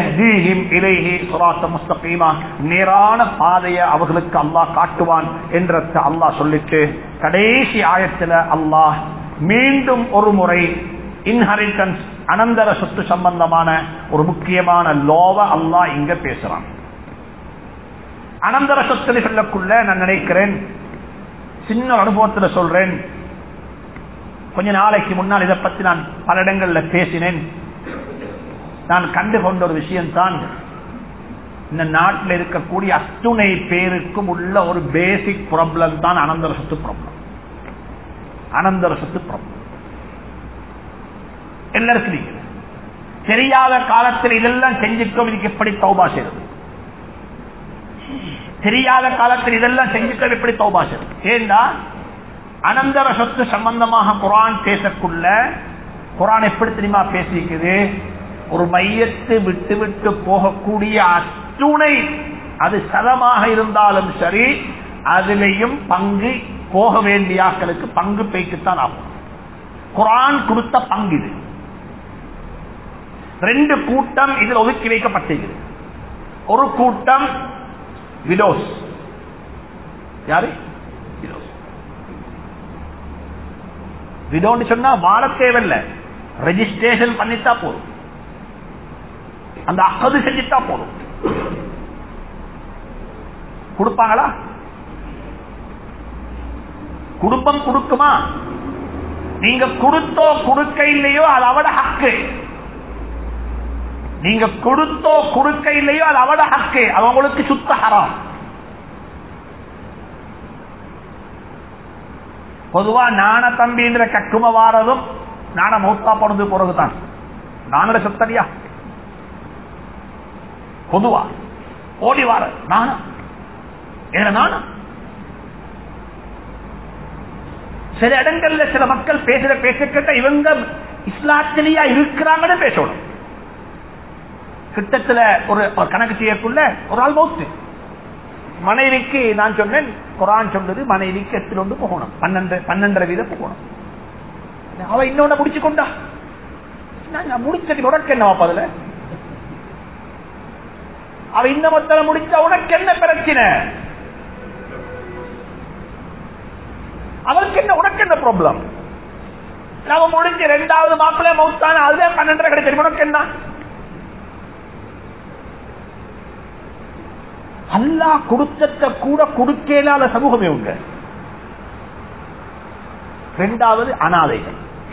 நேரான பாதையை அவர்களுக்கு அல்லாஹ் காட்டுவான் என்ற அல்லாஹ் சொல்லிட்டு கடைசி ஆயத்துல அல்லாஹ் மீண்டும் ஒரு முறை இன்ஹரிட்டன்ஸ் அனந்தர சொத்து சம்பந்தமான ஒரு முக்கியமான லோவ அல்லாஹ் இங்க பேசுறான் அனந்தர சொத்து சொல்லக்குள்ள நான் நினைக்கிறேன் சின்ன அனுபவத்தில் சொல்றேன் கொஞ்ச நாளைக்கு முன்னால் இதை பத்தி நான் பல இடங்கள்ல பேசினேன் நான் கண்டு கொண்ட ஒரு விஷயம்தான் இந்த நாட்டில் இருக்கக்கூடிய அத்துணை பேருக்கும் உள்ள ஒரு பேசிக் ப்ராப்ளம் தான் அனந்தர சொத்து ப்ராப்ளம் அனந்தர சொத்து ப்ராப்ளம் எல்லாருக்கும் இருக்குது தெரியாத காலத்தில் இதெல்லாம் செஞ்சுக்கோ இதுக்கு எப்படி தௌபா செய்யறது தெரியாத காலத்தில் இதெல்லாம் செஞ்சுக்க எப்படி தௌபா செய்யறது ஏன்னா அனந்தர சொத்து சம்பந்தமாக குரான் பேசக்குள்ள குரான் எப்படி தெரியுமா பேசிக்குது ஒரு மையத்து விட்டு விட்டு போகக்கூடிய அத்துணை அது சதமாக இருந்தாலும் சரி அதிலையும் பங்கு போக வேண்டிய ஆக்களுக்கு பங்கு பேய்க்குத்தான் ஆகும் குரான் கொடுத்த பங்கு இது ரெண்டு கூட்டம் இதில் ஒதுக்கி வைக்கப்பட்டிருக்கிறது ஒரு கூட்டம் விடோஸ் யாரு விடோன்னு சொன்னா வாழ தேவையில்ல ரெஜிஸ்ட்ரேஷன் பண்ணிட்டா போதும் அந்த அகது செஞ்சுட்டா போதும் கொடுப்பாங்களா குடும்பம் கொடுக்குமா நீங்க கொடுத்தோ கொடுக்க இல்லையோ அது அவட ஹக்கு நீங்க கொடுத்தோ கொடுக்க இல்லையோ அது அவட ஹக்கு அவங்களுக்கு சுத்த ஹராம் பொதுவா நாண தம்பின்ற கக்கும வாரதும் நாண மௌத்தா போனது பிறகுதான் நானோட சொத்தடியா பொதுவா ஓடி வார நானும் என்ன நானும் சில இடங்கள்ல சில மக்கள் பேசுற பேச கேட்ட இவங்க இஸ்லாத்திலேயா இருக்கிறாங்கன்னு பேசணும் கிட்டத்துல ஒரு கணக்கு செய்யக்குள்ள ஒரு ஆள் மௌத்து மனைவிக்கு நான் சொன்னேன் குரான் சொன்னது மனைவிக்கு எத்தில ஒன்று போகணும் பன்னெண்டு பன்னெண்டரை வீதம் போகணும் அவ இன்னொன்னு முடிச்சு கொண்டா நான் முடிச்சது உனக்கு என்ன அதுல அவ இன்னமத்தல முடிச்ச உனக்கு என்ன பிரச்சனை அவருக்கு என்ன உனக்கு என்ன ப்ராப்ளம் நாம முடிஞ்சு ரெண்டாவது மாப்பிள்ளை மவுத்தான அதுவே பன்னெண்டரை கிடைச்சது உனக்கு என்ன அல்லா கொடுத்த கூட கொடுக்கலாத சமூகம் இவங்க ரெண்டாவது அனாதைகள்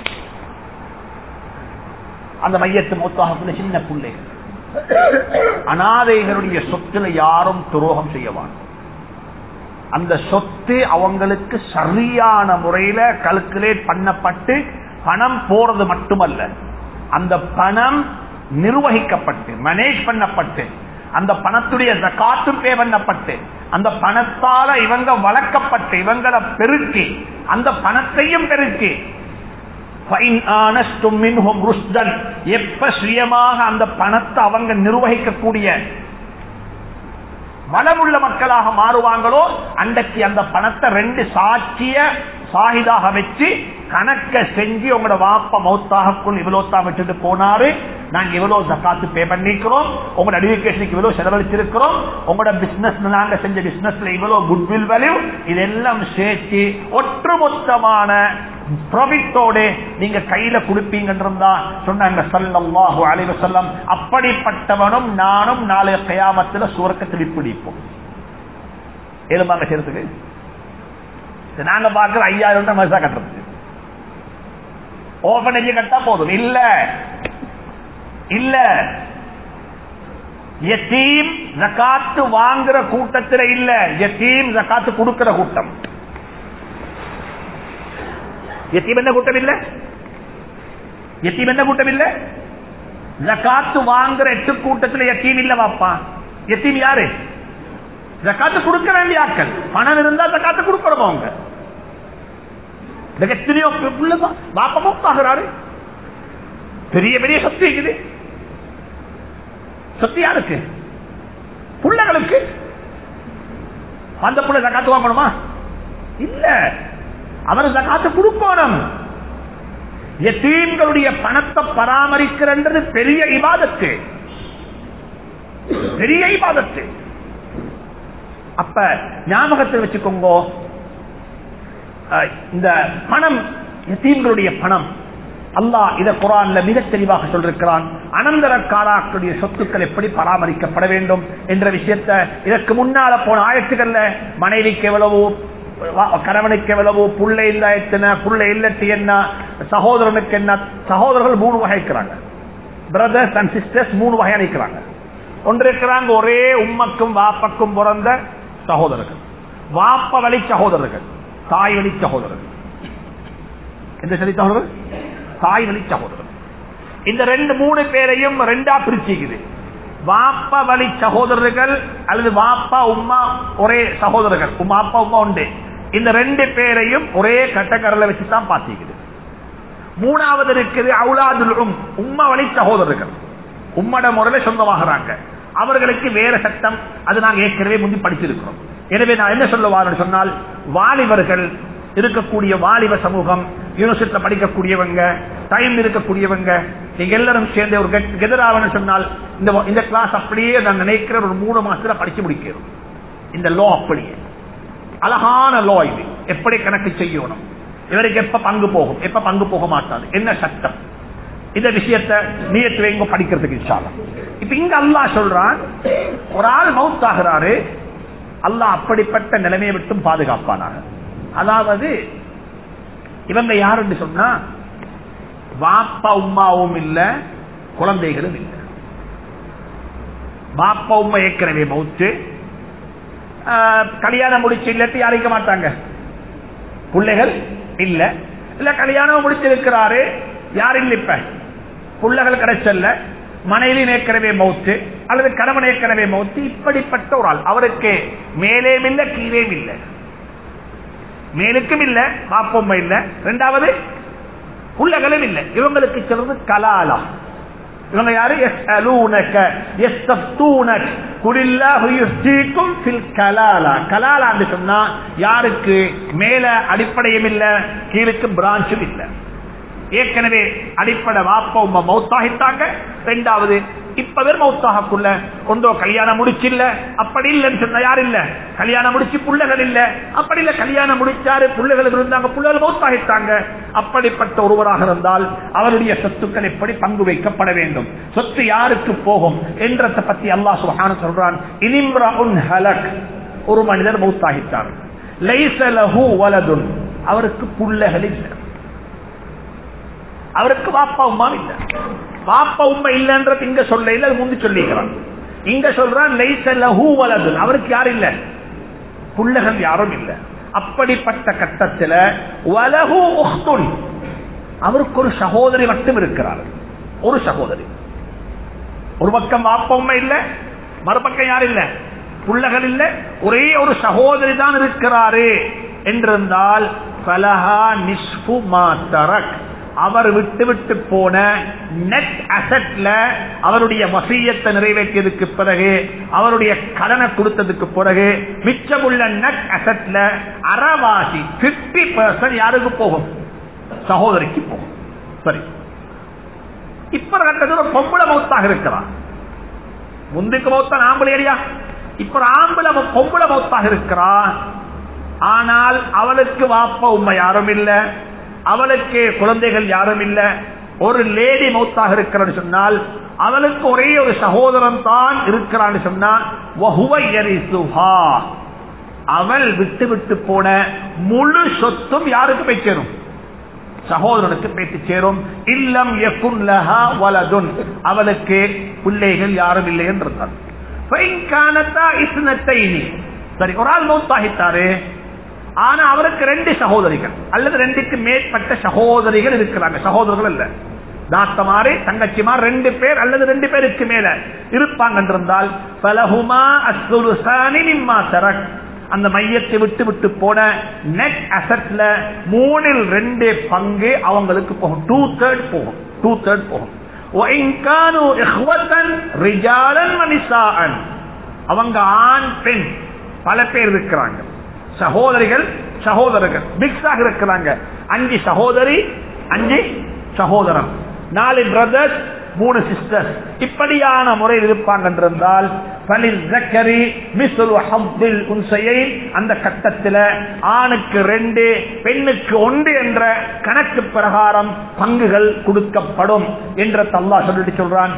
அந்த மையத்து மொத்தாக சின்ன பிள்ளைகள் அனாதைகளுடைய சொத்துல யாரும் துரோகம் செய்யவான் அந்த சொத்து அவங்களுக்கு சரியான முறையில கல்குலேட் பண்ணப்பட்டு பணம் போறது மட்டுமல்ல அந்த பணம் நிர்வகிக்கப்பட்டு மேனேஜ் பண்ணப்பட்டு அந்த பணத்துடைய ஜக்காத்தும் பே பண்ணப்பட்டு அந்த பணத்தால இவங்க வளர்க்கப்பட்டு இவங்களை பெருக்கி அந்த பணத்தையும் பெருக்கி எப்ப சுயமாக அந்த பணத்தை அவங்க நிர்வகிக்கக்கூடிய வளமுள்ள மக்களாக மாறுவாங்களோ அன்றைக்கு அந்த பணத்தை ரெண்டு சாட்சிய சாகிதாக வச்சு கணக்க செஞ்சு உங்களோட வாப்ப மௌத்தாகக்குள் இவ்வளவு தான் விட்டுட்டு போனாரு நாங்க இவ்வளவு ஜக்காத்து பே பண்ணிக்கிறோம் உங்களோட எடுக்கேஷனுக்கு இவ்வளவு செலவழிச்சிருக்கிறோம் உங்களோட பிசினஸ் நாங்க செஞ்ச பிசினஸ்ல இவ்வளவு குட்வில் வேல்யூ இதெல்லாம் சேர்த்து ஒட்டுமொத்தமான ப்ராஃபிட்டோட நீங்க கையில கொடுப்பீங்கன்றா சொன்னாங்க சல்லல்லாஹு அலைஹி வஸல்லம் அப்படிப்பட்டவனும் நானும் நாளைய கயாமத்துல சுவர்க்கத்தில் பிடிப்போம் ஏழுமாங்க சேர்த்துக்கு நாங்க பாக்குற ஐயாயிரம் ரூபாய் மசா கட்டுறது ஓபனேஜ் கட்டா போதும் இல்ல இல்ல எத்தீம் ஜக்காத்து வாங்குற கூட்டத்தில் இல்ல எத்தீம் ஜக்காத்து கொடுக்கிற கூட்டம் எத்தீம் என்ன கூட்டம் இல்ல எத்தீம் என்ன கூட்டம் இல்ல ஜக்காத்து வாங்குற எட்டு கூட்டத்தில் எத்தீம் இல்ல வாப்பா எத்தீம் யாரு ஜக்காத்து கொடுக்க வேண்டிய ஆட்கள் பணம் இருந்தா ஜக்காத்து கொடுக்கணும் அவங்க எத்தனையோ பாப்பமும் ஆகிறாரு பெரிய பெரிய சொத்து இருக்குது சொத்து யாருக்கு பிள்ளைகளுக்கு அந்த பிள்ளை ஜக்காத்து வாங்கணுமா இல்ல அவர் ஜக்காத்து கொடுக்கணும் எத்தீம்களுடைய பணத்தை பராமரிக்கிறது பெரிய இபாதத்து பெரிய இபாதத்து அப்ப ஞாபகத்தில் வச்சுக்கோங்க அஹ், இந்த பணம் எத்தீம்களுடைய பணம் அல்லாஹ் இத குரான்ல மிக தெளிவாக சொல்லிருக்கிறான் அனந்தரக்காராக்களுடைய சொத்துக்கள் எப்படி பராமரிக்கப்பட வேண்டும் என்ற விஷயத்தை இதற்கு முன்னால போன ஆயத்துக்கள்ல மனைவிக்கு எவ்வளவோ வா- கணவனுக்கு எவ்வளவோ புள்ள இல்ல எத்தனை புள்ள இல்லட்டு என்ன சகோதரனுக்கு என்ன சகோதரர்கள் மூணு வகை இருக்கிறாங்க பிரதர்ஸ் அண்ட் சிஸ்டர்ஸ் மூணு வகை அணிக்கிறாங்க ஒன்று இருக்கிறாங்க ஒரே உம்மக்கும் வாப்பக்கும் பிறந்த சகோதரர்கள் வாப்ப வழி சகோதரர்கள் தாய் வழி சகோதரர்கள் எந்த சரி சகோதரர் தாய் வழி சகோதரர் இந்த ரெண்டு மூணு பேரையும் ரெண்டா பிரிச்சுக்குது வாப்பா வழி சகோதரர்கள் அல்லது வாப்பா உம்மா ஒரே சகோதரர்கள் உம்மா அப்பா உம்மா உண்டு இந்த ரெண்டு பேரையும் ஒரே கட்டக்கரல வச்சு தான் பாத்திக்குது மூணாவது இருக்குது அவுலாதுல் உம் உம்மா வழி சகோதரர்கள் உம்மட முறையில சொந்தமாகறாங்க அவர்களுக்கு வேற சட்டம் அது நாங்க ஏற்கனவே முந்தி படிச்சிருக்கிறோம் எனவே நான் என்ன சொல்ல வாரேன்னு சொன்னால் வாலிபர்கள் இருக்கக்கூடிய வாலிப சமூகம் யூனிவர்சிட்டியில படிக்கக்கூடியவங்க டைம் இருக்கக்கூடியவங்க நீங்க எல்லாரும் சேர்ந்து ஒரு கெதராவன்னு சொன்னால் இந்த இந்த கிளாஸ் அப்படியே நான் நினைக்கிற ஒரு மூணு மாசத்துல படிச்சு முடிக்கிறோம் இந்த லோ அப்படியே அழகான லோ இது எப்படி கணக்கு செய்யணும் இவருக்கு எப்ப பங்கு போகும் எப்ப பங்கு போக மாட்டாது என்ன சட்டம் இந்த விஷயத்தை நீயத்து வைங்க படிக்கிறதுக்கு இன்ஷால்லா இப்ப இங்க அல்லாஹ் சொல்றான் ஒரு ஆள் மவுத் ஆகிறாரு அல்லாஹ் அப்படிப்பட்ட நிலைமையை விட்டும் பாதுகாப்பானாக அதாவது இவங்க யாருன்னு சொன்னா வாப்பா உமாவும் இல்ல குழந்தைகளும் இல்ல பாப்பா உமா ஏற்கனவே மவுத்து ஆஹ், கல்யாணம் முடிச்சு இல்லாட்டி யாரிக்க மாட்டாங்க பிள்ளைகள் இல்ல இல்ல கல்யாணம் முடிச்சிருக்கிறாரு யார் இல்ல இப்ப பிள்ளைகள் கிடைச்சல்ல மனைவி ஏற்கனவே மௌத்து அல்லது கணவன் ஏற்கனவே மௌத்து இப்படிப்பட்ட ஒரு ஆள் அவருக்கு மேலேயும் இல்ல கீழேயும் இல்ல மேலுக்கும் இல்ல பாப்பொம்மை இல்ல ரெண்டாவது புள்ளகளும் இல்ல இவங்களுக்கு சொல்றது கலாலா இவங்க யாரு يسألونك يستفتونك قل الله يفتيكم في الكلالة கலாலா என்று சொன்னா யாருக்கு மேல அடிப்படையும் இல்ல கீழுக்கு பிரான்ச்சும் இல்ல ஏற்கனவே அடிப்படை வாப்ப உமா மௌத்தாகிட்டாங்க ரெண்டாவது இப்ப பேர் மௌத்தாகக்குள்ள ஒன்றோ கல்யாணம் முடிச்சில்ல அப்படி இல்லைன்னு சொன்ன யார் இல்ல கல்யாணம் முடிச்சு புள்ளைகள் இல்ல அப்படி இல்ல கல்யாணம் முடிச்சாரு புள்ளைகள் இருந்தாங்க புள்ளைகள் மௌத்தாகிட்டாங்க அப்படிப்பட்ட ஒருவராக இருந்தால் அவருடைய சொத்துக்கள் எப்படி பங்கு வைக்கப்பட வேண்டும் சொத்து யாருக்கு போகும் என்றதை பத்தி அல்லாஹ் சுப்ஹானஹு சொல்றான் இனிம்ரஉன் ஹலக் ஒரு மனிதர் மௌத்தாகிட்டார் லைஸ லஹு வலதுன் அவருக்கு புள்ளைகள் இல்லை அவருக்கு வாப்பா உமா இல்ல வாப்பா உண்மை இல்லன்றது இங்க சொல்ல இல்ல அது முந்தி சொல்லிக்கிறான் இங்க சொல்றான் லைஸ லஹு வலதுன் அவருக்கு யாரும் இல்ல புள்ளகள் யாரும் இல்ல அப்படிப்பட்ட கட்டத்துல வலஹு உஹ்துன் அவருக்கு ஒரு சகோதரி மட்டும் இருக்கிறார் ஒரு சகோதரி ஒரு பக்கம் வாப்பா உண்மை இல்ல மறுபக்கம் யாரும் இல்ல புள்ளகள் இல்ல ஒரே ஒரு சகோதரி தான் இருக்கிறாரு என்றிருந்தால் ஃபலஹா நிஸ்ஃபு மா தரக் அவர் விட்டு விட்டு போன நெட் அசட்ல அவருடைய வசியத்தை நிறைவேற்றியதுக்கு பிறகு அவருடைய கடனை கொடுத்ததுக்கு பிறகு மிச்சமுள்ள நெட் அசட்ல அறவாசி பிப்டி பர்சன்ட் யாருக்கு போகும் சகோதரிக்கு போகும் சரி இப்ப கட்டது ஒரு பொம்பளை மௌத்தாக இருக்கிறான் முந்துக்கு மௌத்தான் ஆம்பளை அடியா இப்ப ஒரு ஆம்பளை பொம்பளை மௌத்தாக இருக்கிறான் ஆனால் அவளுக்கு வாப்ப உண்மை யாரும் இல்ல அவளுக்கு குழந்தைகள் யாரும் இல்ல ஒரு லேடி மௌத்தாக இருக்கிறன்னு சொன்னால் அவளுக்கு ஒரே ஒரு சகோதரன் தான் இருக்கிறான்னு சொன்னா வஹுவ யரிசுஹா. அவள் விட்டு விட்டு போன முழு சொத்தும் யாருக்கு போய் சேரும் சகோதரனுக்கு பேச்சு சேரும் இல்லம் யகுன் லஹா வலதுன் அவளுக்கு பிள்ளைகள் யாரும் இல்லை என்றார் சரி ஒரு ஆள் மௌத்தாகித்தாரு ஆனா அவருக்கு ரெண்டு சகோதரிகள் அல்லது ரெண்டுக்கு மேற்பட்ட சகோதரிகள் இருக்கிறாங்க சகோதரர்கள் இல்ல தாத்தமாறு தங்கச்சிமார் ரெண்டு பேர் அல்லது ரெண்டு பேருக்கு மேல இருப்பாங்க என்றிருந்தால் பலகுமா அசுலுசானி நிம்மா தரக் அந்த மையத்தை விட்டு விட்டு போன நெட் அசட்ல மூணில் ரெண்டு பங்கு அவங்களுக்கு போகும் டூ தேர்ட் போகும் டூ தேர்ட் போகும் وَإِنْ كَانُوا إِخْوَةً رِجَالًا وَنِسَاءً அவங்க ஆண் பெண் பல பேர் இருக்கிறாங்க சகோதரிகள் சகோதரர்கள் மிக்ஸ் ஆக இருக்கிறாங்க அஞ்சு சகோதரி அஞ்சு சகோதரன் நாலு பிரதர்ஸ் மூணு சிஸ்டர்ஸ் இப்படியான முறையில் இருப்பாங்க என்றிருந்தால் அந்த கட்டத்தில் ஆணுக்கு ரெண்டு பெண்ணுக்கு ஒன்று என்ற கணக்கு பிரகாரம் பங்குகள் கொடுக்கப்படும் என்ற தல்லா சொல்லிட்டு சொல்றான்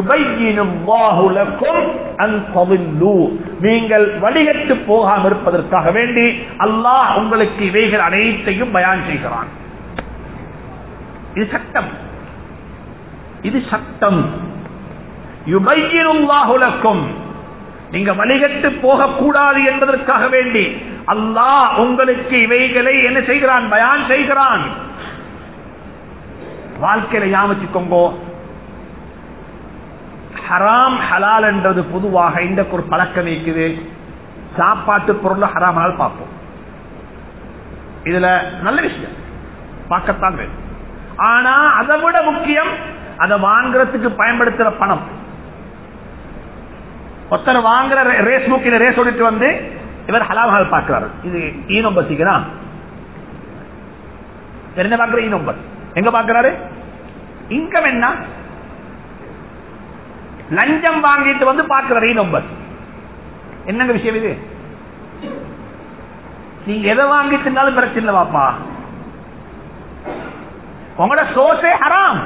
நீங்கள் வடிகட்டு போகாமல் இருப்பதற்காக வேண்டி அல்லாஹ் உங்களுக்கு இவைகள் அனைத்தையும் பயான் செய்கிறான் இது சட்டம் இது சட்டம் யுபையினுல்லாஹுலக்கும் நீங்க வழிகட்டு போகக்கூடாது என்பதற்காக வேண்டி அல்லாஹ் உங்களுக்கு இவைகளை என்ன செய்கிறான் பயான் செய்கிறான் வாழ்க்கையில ஞாபகிக்கோங்கோ ஹராம் ஹலால் என்றது பொதுவாக இந்த ஒரு பழக்கம் இருக்குது சாப்பாட்டு பொருள் ஹராம் ஹலால் பார்ப்போம் இதுல நல்ல விஷயம் பார்க்கத்தான் வேண்டும் ஆனா அதை விட முக்கியம் அதை வாங்குறதுக்கு பயன்படுத்துற பணம் ஒருத்தர் வாங்குற ரேஸ் புக்கில ரேஸ் ஓடிட்டு வந்து இவர் ஹலால் பார்க்கிறாரு இது ஈ நம்பர் சீக்கிரா என்ன பாக்குற ஈ நம்பர் எங்க பாக்குறாரு இன்கம் என்ன லஞ்சம் வாங்கிட்டு வந்து பார்க்கிறார் ஈ நம்பர் என்னங்க விஷயம் இது நீங்க எதை வாங்கிட்டு இருந்தாலும் பிரச்சனை இல்லை பாப்பா உங்களோட சோர்ஸே ஹராம்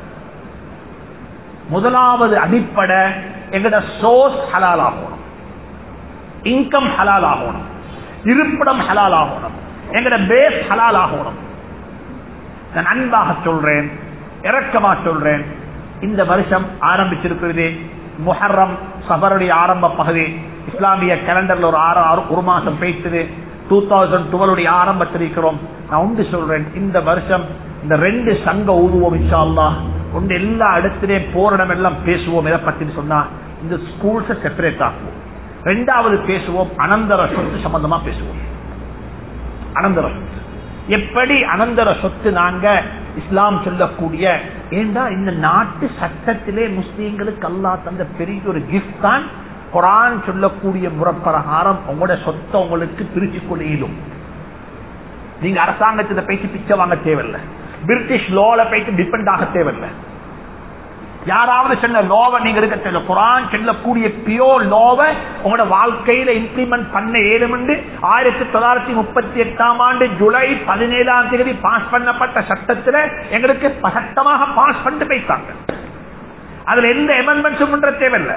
முதலாவது அடிப்படை எங்கட சோர்ஸ் ஹலால் ஆகணும் இன்கம் ஹலால் ஆகணும் இருப்பிடம் ஹலால் ஆகணும் எங்கட பேஸ் ஹலால் ஆகணும் நான் அன்பாக சொல்றேன் இறக்கமா சொல்றேன் இந்த வருஷம் ஆரம்பிச்சிருக்கிறது முஹர்ரம் சபருடைய ஆரம்ப பகுதி இஸ்லாமிய கேலண்டர்ல ஒரு ஆறு ஆறு ஒரு மாசம் பேசுது டூ தௌசண்ட் டுவெலுடைய ஆரம்பத்தில் இருக்கிறோம் நான் உண்டு சொல்றேன் இந்த வருஷம் இந்த ரெண்டு சங்க ஊதுவோம் இன்ஷா அல்லாஹ் உண்டு எல்லா இடத்திலையும் போரிடம் எல்லாம் பேசுவோம் எதை பத்தி சொன்னா இந்த ஸ்கூல்ஸை செப்பரேட் ஆக்குவோம் ரெண்டாவது பேசுவோம் அனந்தர சொத்து சம்பந்தமா பேசுவோம் அனந்தர சொத்து எப்படி அனந்தர சொத்து நாங்க இஸ்லாம் சொல்லக்கூடிய ஏண்டா இந்த நாட்டு சட்டத்திலே முஸ்லீம்களுக்கு அல்லா தந்த பெரிய ஒரு கிஃப்ட் தான் குரான் சொல்லக்கூடிய முறப்பிரகாரம் உங்களோட சொத்தை உங்களுக்கு பிரிச்சு கொள்ளையிலும் நீங்க அரசாங்கத்தில் பேசி பிச்சை வாங்க தேவையில்லை பிரிட்டிஷ் லோல போயிட்டு டிபெண்ட் ஆக தேவையில்லை யாராவது சொன்ன லோவை நீங்க இருக்க தேவை குரான் சொல்லக்கூடிய பியோர் லோவை உங்களோட வாழ்க்கையில இம்ப்ளிமெண்ட் பண்ண ஏழுமென்று ஆயிரத்தி தொள்ளாயிரத்தி முப்பத்தி எட்டாம் ஆண்டு ஜூலை பதினேழாம் தேதி பாஸ் பண்ணப்பட்ட சட்டத்துல எங்களுக்கு சட்டமாக பாஸ் பண்ணிட்டு போயிட்டாங்க அதுல எந்த எமெண்ட்மெண்ட்ஸும் பண்ற தேவையில்லை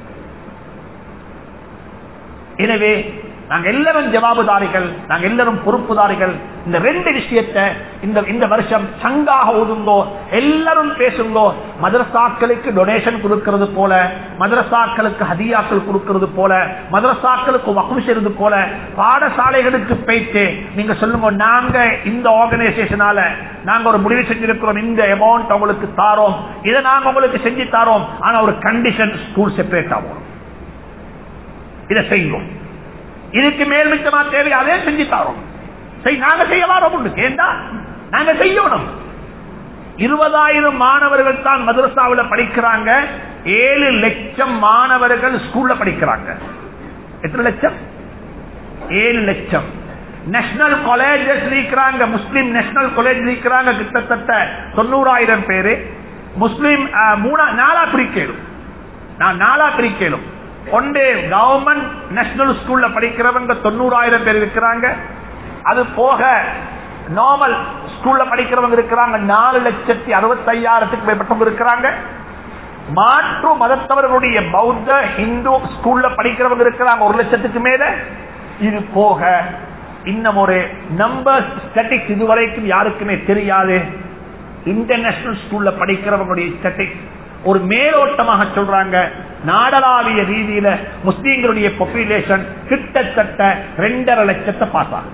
எனவே நாங்க எல்லாரும் ஜவாபுதாரிகள் நாங்க எல்லாரும் பொறுப்புதாரிகள் இந்த ரெண்டு விஷயத்தை இந்த இந்த வருஷம் சங்காக ஒதுங்கோ எல்லாரும் பேசுங்கோ மதரசாக்களுக்கு டொனேஷன் கொடுக்கிறது போல மதரசாக்களுக்கு ஹதியாக்கள் கொடுக்கிறது போல மதரசாக்களுக்கு வக்கு செய்வது போல பாடசாலைகளுக்கு போயிட்டு நீங்க சொல்லுங்க நாங்க இந்த ஆர்கனைசேஷனால நாங்க ஒரு முடிவு செஞ்சிருக்கிறோம் இந்த அமௌண்ட் உங்களுக்கு தாரோம் இதை நாங்க உங்களுக்கு செஞ்சு தாரோம் ஆனா ஒரு கண்டிஷன் ஸ்கூல் செப்பரேட் ஆகும் இதை செய்யும் இதுக்கு மேல் மிச்சமா தேவை அதே செஞ்சு தரோம் நாங்க செய்ய வரோம் ஏண்டா நாங்க செய்யணும் இருபதாயிரம் மாணவர்கள் தான் மதரசாவில் படிக்கிறாங்க ஏழு லட்சம் மாணவர்கள் ஸ்கூல்ல படிக்கிறாங்க எத்தனை லட்சம் ஏழு லட்சம் நேஷனல் காலேஜஸ் இருக்கிறாங்க முஸ்லீம் நேஷனல் காலேஜ் இருக்கிறாங்க கிட்டத்தட்ட தொண்ணூறாயிரம் பேரு முஸ்லீம் மூணா நாலா பிரிக்கலும் நான் நாலா பிரிக்கலும் ஒன்று கவர்மெண்ட் நேஷனல் ஸ்கூல்ல படிக்கிறவங்க தொண்ணூறாயிரம் பேர் இருக்கிறாங்க அது போக நார்மல் ஸ்கூல்ல படிக்கிறவங்க இருக்கிறாங்க நாலு லட்சத்தி அறுபத்தி ஐயாயிரத்துக்கு மேற்பட்டவங்க இருக்கிறாங்க மாற்று மதத்தவர்களுடைய பௌத்த இந்து ஸ்கூல்ல படிக்கிறவங்க இருக்கிறாங்க ஒரு லட்சத்துக்கு மேல இது போக இன்னும் ஒரு நம்பர் ஸ்டட்டிக்ஸ் இதுவரைக்கும் யாருக்குமே தெரியாது இன்டர்நேஷனல் ஸ்கூல்ல படிக்கிறவங்களுடைய ஸ்டட்டிக்ஸ் ஒரு மேலோட்டமாக சொல்றாங்க நாடளாவிய ரீதியில முஸ்லீம்களுடைய பாப்புலேஷன் கிட்டத்தட்ட ரெண்டரை லட்சத்தை பார்த்தாங்க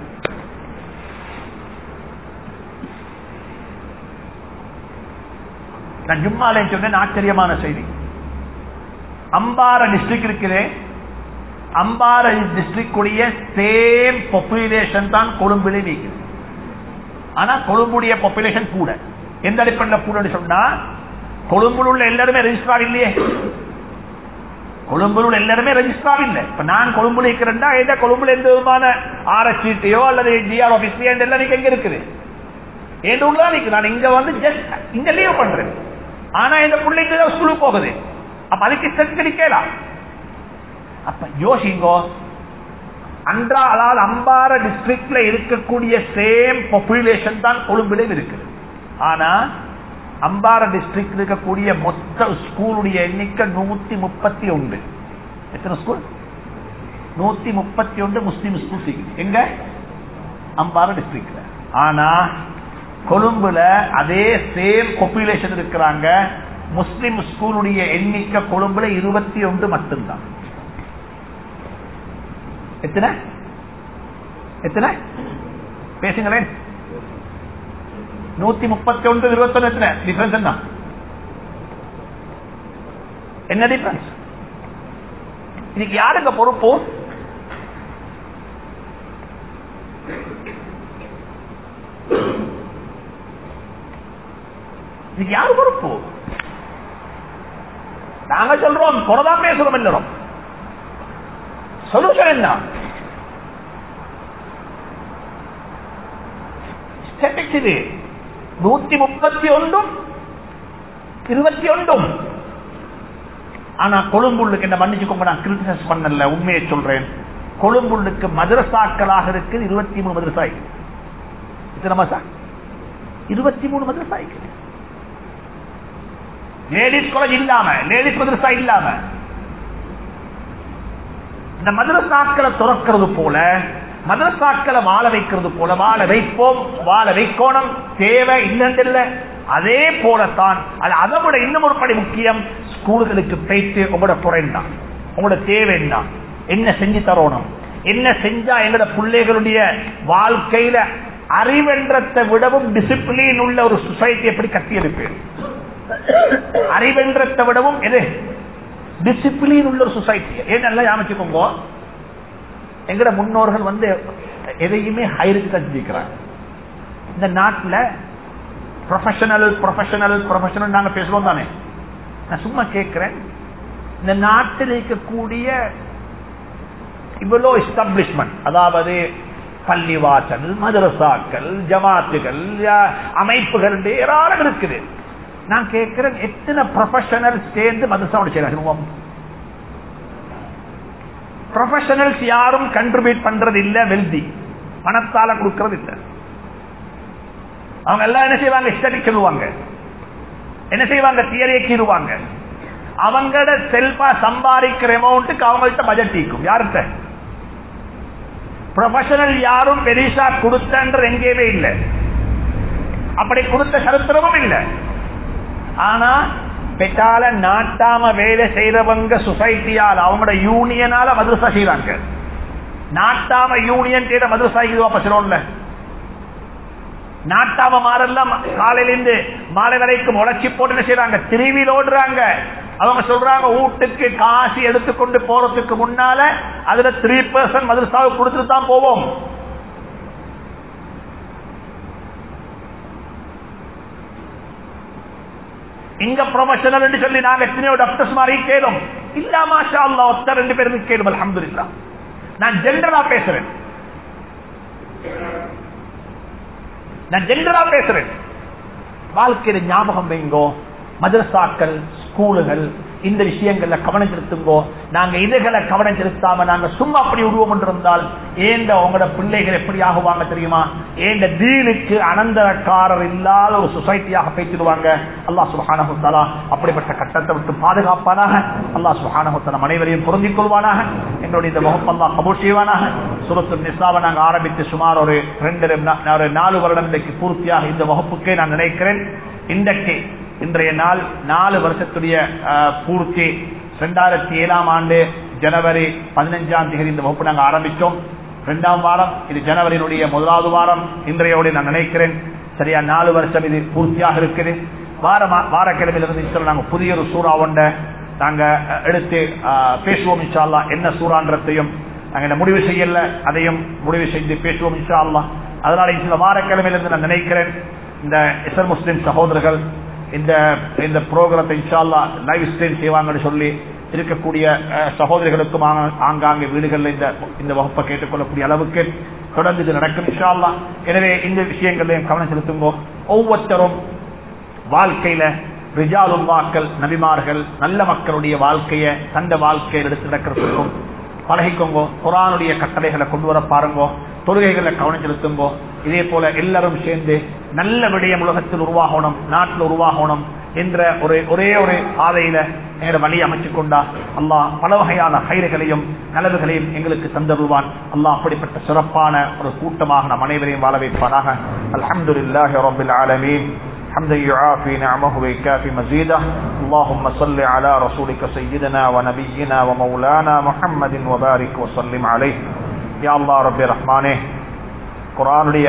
நான் ஜும்மாலே சொன்னேன் ஆச்சரியமான செய்தி அம்பார டிஸ்ட்ரிக்ட் இருக்கிறேன் அம்பார டிஸ்ட்ரிக்ட் உடைய சேம் பாப்புலேஷன் தான் கொழும்புல நீக்குது ஆனா கொழும்புடைய பாப்புலேஷன் கூட எந்த அடிப்படையில் கூட சொன்னா கொழும்புல உள்ள எல்லாருமே ரெஜிஸ்ட்ரார் இல்லையே கொழும்புல உள்ள எல்லாருமே ரெஜிஸ்ட்ரார் இல்லை இப்ப நான் கொழும்புல இருக்கிறேன்டா ஏதோ கொழும்புல எந்த விதமான ஆர்எஸ்டியோ அல்லது டிஆர் ஆபீஸ் எல்லாம் நீங்க எங்க இருக்குது ஏன் உள்ள நிக்கு நான் இங்க வந்து ஜஸ்ட் இங்க லீவ் பண்றேன் ஆனா இந்த பிள்ளைக்கு ஸ்கூலுக்கு போகுது அப்ப அதுக்கு சர்டிபிகேட் கேலாம் அப்ப யோசிங்கோ அன்றா அதாவது அம்பார டிஸ்ட்ரிக்ட்ல இருக்கக்கூடிய சேம் பாப்புலேஷன் தான் கொழும்பிலும் இருக்குது ஆனா அம்பார டிஸ்ட்ரிக்ட் இருக்கக்கூடிய மொத்த ஸ்கூலுடைய எண்ணிக்கை நூத்தி முப்பத்தி ஒன்று எத்தனை ஸ்கூல் நூத்தி முப்பத்தி ஒன்று முஸ்லீம் ஸ்கூல் எங்க அம்பார டிஸ்ட்ரிக்ட்ல ஆனா கொழும்புல அதே சேம் பாப்புலேஷன் இருக்கிறாங்க முஸ்லிம் ஸ்கூலுடைய எண்ணிக்கை கொழும்புல இருபத்தி ஒன்று மட்டும்தான் எத்தனை எத்தனை பேசுங்களேன் நூத்தி முப்பத்தி ஒன்று இருபத்தொன்னு எத்தனை டிஃபரன்ஸ் என்ன என்ன டிஃபரன்ஸ் இதுக்கு யாருங்க பொறுப்பு இதுக்கு யாரு பொறுப்பு நாங்க சொல்றோம் குறைதான் பேசுறோம் எல்லாரும் சொல்யூஷன் என்ன ஸ்டெட்டிக்ஸ் இது நூத்தி முப்பத்தி ஒன்றும் இருபத்தி ஒன்றும் ஆனா கொழும்புள்ளுக்கு என்ன மன்னிச்சுக்கோங்க நான் கிரிட்டிசைஸ் பண்ணல உண்மையை சொல்றேன் கொழும்புள்ளுக்கு மதரசாக்களாக இருக்கு இருபத்தி மூணு மதரசா எத்தனை மாசா இருபத்தி மூணு மதரசா லேடிஸ் காலேஜ் இல்லாம லேடிஸ் மதரசா இல்லாம இந்த மதரசாக்களை துறக்கிறது போல மதரசாக்களை வாழ வைக்கிறது போல வாழ வைப்போம் வாழ வைக்கோணம் தேவை இல்லைன்னு அதே போலத்தான் அது அதை விட இன்னும் ஒரு படி முக்கியம் ஸ்கூல்களுக்கு போயிட்டு உங்களோட குறை என்ன உங்களோட தேவை என்ன என்ன செஞ்சு தரணும் என்ன செஞ்சா எங்களோட பிள்ளைகளுடைய வாழ்க்கையில அறிவென்றத்தை விடவும் டிசிப்ளின் உள்ள ஒரு சொசைட்டி எப்படி கட்டியெடுப்பேன் அறிவென்றத்தை விடவும் எது டிசிப்ளின் உள்ள ஒரு சொசைட்டி ஏன் நல்லா யாமிச்சுக்கோங்க எங்கட முன்னோர்கள் வந்து எதையுமே ஹைருக்கு தான் சிந்திக்கிறாங்க இந்த நாட்டில் ப்ரொஃபஷனல் ப்ரொஃபஷனல் ப்ரொஃபஷனல் நாங்க பேசுறோம் தானே நான் சும்மா கேட்கிறேன் இந்த நாட்டில் இருக்கக்கூடிய இவ்வளோ எஸ்டாப்ளிஷ்மெண்ட் அதாவது பள்ளிவாசல் மதரசாக்கள் ஜமாத்துகள் அமைப்புகள் ஏராளம் இருக்குது நான் கேட்கிறேன் எத்தனை ப்ரொஃபஷனல் சேர்ந்து மதரசாவோட செய்யறாங்க ப்ரொஃபஷனல்ஸ் யாரும் கண்ட்ரிபியூட் பண்றது இல்ல வெல்தி பணத்தால கொடுக்கறது இல்ல அவங்க எல்லாம் என்ன செய்வாங்க ஸ்டடிக் சொல்லுவாங்க என்ன செய்வாங்க தியரியை கீறுவாங்க அவங்களோட செல்பா சம்பாதிக்கிற அமௌண்ட்டுக்கு அவங்கள்ட்ட பட்ஜெட் ஈக்கும் யார்கிட்ட ப்ரொஃபஷனல் யாரும் பெரிசா கொடுத்தன்ற எங்கேயுமே இல்லை அப்படி கொடுத்த சரித்திரமும் இல்லை ஆனா பெட்டால நாட்டாம வேலை செய்யறவங்க சொசைட்டியால் அவங்களோட யூனியனால மதுரசா செய்யறாங்க நாட்டாம யூனியன் தேட மதுரசா இதுவா பசுறோம்ல நாட்டாம மாறெல்லாம் காலையில இருந்து மாலை வரைக்கும் உழைச்சி போட்டு என்ன செய்யறாங்க திருவியில் ஓடுறாங்க அவங்க சொல்றாங்க வீட்டுக்கு காசு எடுத்துக்கொண்டு போறதுக்கு முன்னால அதுல த்ரீ பர்சன்ட் மதுரசாவுக்கு கொடுத்துட்டு தான் போவோம் இங்க ப்ரொஃபஷனல் சொல்லி நாங்க எத்தனையோ டாக்டர்ஸ் மாதிரி கேளும் இல்ல மாஷா அல்லா ஒத்த ரெண்டு பேருக்கு கேளும் அலமதுல்லா நான் ஜென்ரலா பேசுறேன் நான் ஜென்ரலா பேசுறேன் வாழ்க்கையில ஞாபகம் வைங்கோ மதரசாக்கள் ஸ்கூலுகள் இந்த விஷயங்கள்ல கவனம் செலுத்துங்கோ நாங்க இதுகளை கவனம் செலுத்தாம நாங்க சும்மா அப்படி உருவம் என்றிருந்தால் ஏண்ட உங்களோட பிள்ளைகள் எப்படி ஆகுவாங்க தெரியுமா ஏண்ட தீனுக்கு அனந்தரக்காரர் இல்லாத ஒரு சொசைட்டியாக பேசிடுவாங்க அல்லா சுஹானஹுத்தாலா அப்படிப்பட்ட கட்டத்தை விட்டு பாதுகாப்பானாக அல்லா சுஹானஹுத்தலம் அனைவரையும் பொருந்திக் கொள்வானாக எங்களுடைய இந்த வகுப்பல்லா கபூர் செய்வானாக சுரத்து நிசாவை நாங்கள் ஆரம்பித்து சுமார் ஒரு ரெண்டு ஒரு நாலு வருடம் இன்றைக்கு பூர்த்தியாக இந்த வகுப்புக்கே நான் நினைக்கிறேன் இன்றைக்கு இன்றைய நாள் நாலு வருஷத்துடைய பூர்த்தி ரெண்டாயிரத்தி ஏழாம் ஆண்டு ஜனவரி பதினஞ்சாம் தேதி இந்த வகுப்பு நாங்கள் ஆரம்பித்தோம் ரெண்டாம் வாரம் இது ஜனவரியினுடைய முதலாவது வாரம் இன்றையோடு நான் நினைக்கிறேன் சரியா நாலு வருஷம் இது பூர்த்தியாக இருக்குது வார வாரக்கிழமையிலிருந்து நாங்கள் புதிய ஒரு சூறா ஒன்றை நாங்கள் எடுத்து பேசுவோம் இன்ஷால்லா என்ன சூறான்றதையும் நாங்கள் இந்த முடிவு செய்யல அதையும் முடிவு செய்து பேசுவோம் இன்ஷா அல்லா அதனால சில வாரக்கிழமையிலிருந்து நான் நினைக்கிறேன் இந்த இசர் முஸ்லிம் சகோதரர்கள் இந்த இந்த ப்ரோக்ராத்தை இன்ஷால்லா லைவ் ஸ்ட்ரீம் செய்வாங்கன்னு சொல்லி இருக்கக்கூடிய அஹ், சகோதரிகளுக்கும் ஆங்க- ஆங்காங்கே வீடுகளில் இந்த இந்த வகுப்பை கேட்டுக்கொள்ளக்கூடிய அளவுக்கு தொடர்ந்து இது நடக்கும் இன்ஷால்லா எனவே இந்த விஷயங்களையும் கவனம் செலுத்துங்கோ ஒவ்வொருத்தரும் வாழ்க்கையில ரிஜாலுல்லாக்கள் நபிமார்கள் நல்ல மக்களுடைய வாழ்க்கையை தந்த வாழ்க்கையில் எடுத்து நடக்கிறதுக்கும் பழகிக்கோங்கோ குரானுடைய கட்டளைகளை கொண்டு வர பாருங்கோ தொழுகைகளை கவனம் செலுத்துங்கோ இதே போல எல்லாரும் சேர்ந்து நல்ல விடயம் உலகத்தில் உருவாகணும் நாட்டில் உருவாகணும் என்ற ஒரு ஒரே ஒரு பாதையில நேர வழி அமைச்சு கொண்டா அல்லாஹ் பல வகையான கயிறுகளையும் நலவுகளையும் எங்களுக்கு தந்தருள்வான் அல்லாஹ் அப்படிப்பட்ட சிறப்பான ஒரு கூட்டமாக நம் அனைவரையும் வாழ வைப்பானாக அல்ஹம்துலில்லாஹி ரப்பில் ஆலமீன் حمدا يعافي نعمه ويكافي مزيده اللهم صل على رسولك سيدنا ونبينا ومولانا محمد وبارك وسلم عليه يا الله رب رحمانه குரானுடைய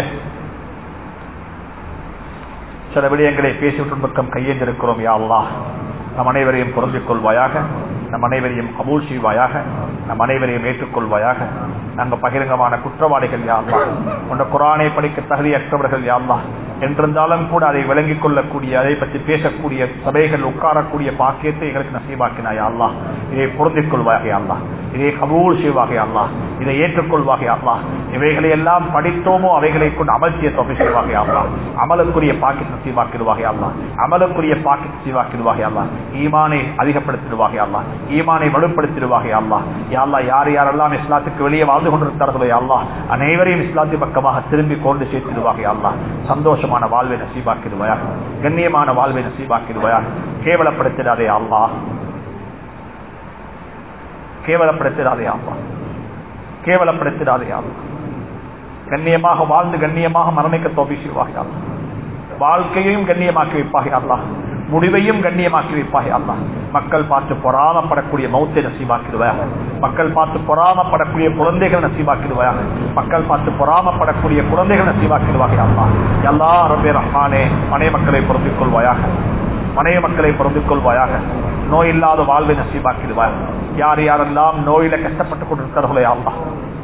சில விடயங்களை பேசிவிட்டு பக்கம் கையேந்திருக்கிறோம் யா அல்லாஹ் நம் அனைவரையும் பொருந்திக் கொள்வாயாக நம் அனைவரையும் கபூல் செய்வாயாக நம் அனைவரையும் ஏற்றுக்கொள்வாயாக நாங்கள் பகிரங்கமான குற்றவாளிகள் யா அல்லாஹ் உன்ற குரானை படிக்க தகுதியற்றவர்கள் யா அல்லாஹ் என்றிருந்தாலும் கூட அதை விளங்கிக் கொள்ளக்கூடிய அதை பற்றி பேசக்கூடிய சபைகள் உட்காரக்கூடிய பாக்கியத்தை எங்களுக்கு நசீவாக்கினாய் அல்லாஹ் இதை பொருந்திக் கொள்வாக அல்லாஹ் இதை கபூல் செய்வாக அல்லாஹ் இதை ஏற்றுக்கொள்வாக அல்லாஹ் இவைகளை எல்லாம் படித்தோமோ அவைகளை கொண்டு அமல் செய்ய தொகை செய்வாக அல்லாஹ் அமலுக்குரிய பாக்கித் நசீவாக்கிடுவாக அல்லாஹ் அமலுக்குரிய பாக்கித் நசீவாக்கிடுவாக அல்லாஹ் ஈமானை அதிகப்படுத்திடுவாக அல்லாஹ் ஈமானை வலுப்படுத்திடுவாக அல்லாஹ் யா அல்லாஹ் யார் யாரெல்லாம் இஸ்லாத்துக்கு வெளியே வாழ்ந்து கொண்டிருக்கிறார்களோ யா அல்லாஹ் அனைவரையும் இஸ்லாத்தின் பக்கமாக திரும்பி கொண்டு சேர்த்திடுவாக அல்லாஹ் சந்தோஷமான வாழ்வை நசீபாக்கிடுவாயாக கண்ணியமான வாழ்வை நசீபாக்கிடுவாயாக கேவலப்படுத்திடாதே அல்லாஹ் கேவலப்படுத்திடாதே அல்லாஹ் கேவலப்படுத்திடாதே அல்லாஹ் கண்ணியமாக வாழ்ந்து கண்ணியமாக மரணிக்க தோப்பி செய்வாக அல்லாஹ் வாழ்க்கையையும் கண்ணியமாக்கி வைப்பாக அல்லாஹ் முடிவையும் கண்ணியமாக்கி வைப்பாக அல்லாஹ் மக்கள் பார்த்து பொறாமப்படக்கூடிய மௌத்தை நசீபாக்கிடுவாயாக மக்கள் பார்த்து பொறாமப்படக்கூடிய குழந்தைகள் நசீபாக்கிடுவாயாக மக்கள் பார்த்து பொறாமப்படக்கூடிய குழந்தைகள் நசீபாக்கிடுவாக அல்லாஹ் எல்லா ரபே ரஹ்மானே மனை மக்களை பொருந்திக் கொள்வாயாக மனைய மக்களை பொருந்திக் கொள்வாயாக நோய் இல்லாத வாழ்வை நசீபாக்கிடுவார் யார் யாரெல்லாம் நோயில கஷ்டப்பட்டுக் கொண்டிருக்கிறார்களோ அல்லாஹ்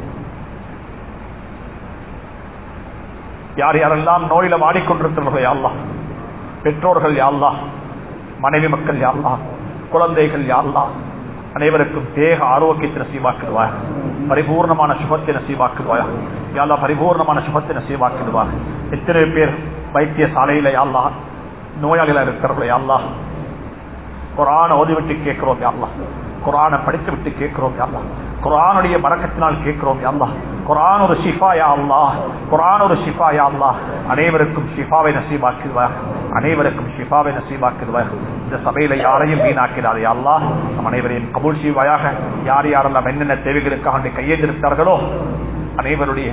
யார் யாரெல்லாம் நோயில வாடிக்கொண்டிருக்கிறார்களோ அல்லாஹ் பெற்றோர்கள் யாழ்லா மனைவி மக்கள் யாழ்லா குழந்தைகள் யாழ்லா அனைவருக்கும் தேக ஆரோக்கியத்தை நசீவாக்கிடுவார் பரிபூர்ணமான சுகத்தை நசீவாக்கிடுவாயா யாழ்லா பரிபூர்ணமான சுகத்தை நசீவாக்கிடுவார் எத்தனை பேர் வைத்திய சாலையில யாழ்லா நோயாளிகளா இருக்கிறவர்களே யாழ்லா குரான ஓதிவிட்டு கேட்கிறோம் யாழ்லா குரானை படித்து விட்டு கேட்கிறோம் யாழ்லா குரானுடைய மறக்கத்தினால் கேட்கிறோம் யாழ்லா குரான் ஒரு ஷிஃபா யா அல்லாஹ் குரான் ஒரு ஷிஃபா யா அல்லாஹ் அனைவருக்கும் ஷிஃபாவை நசீபாக்குவார் அனைவருக்கும் ஷிஃபாவை நசீபாக்குவார் இந்த சபையில யாரையும் வீணாக்கிறார் யா அல்லாஹ் நம் அனைவரையும் கபூல் செய்வாயாக யார் யாரெல்லாம் என்னென்ன தேவைகளுக்காக கையெழுந்திருக்கிறார்களோ அனைவருடைய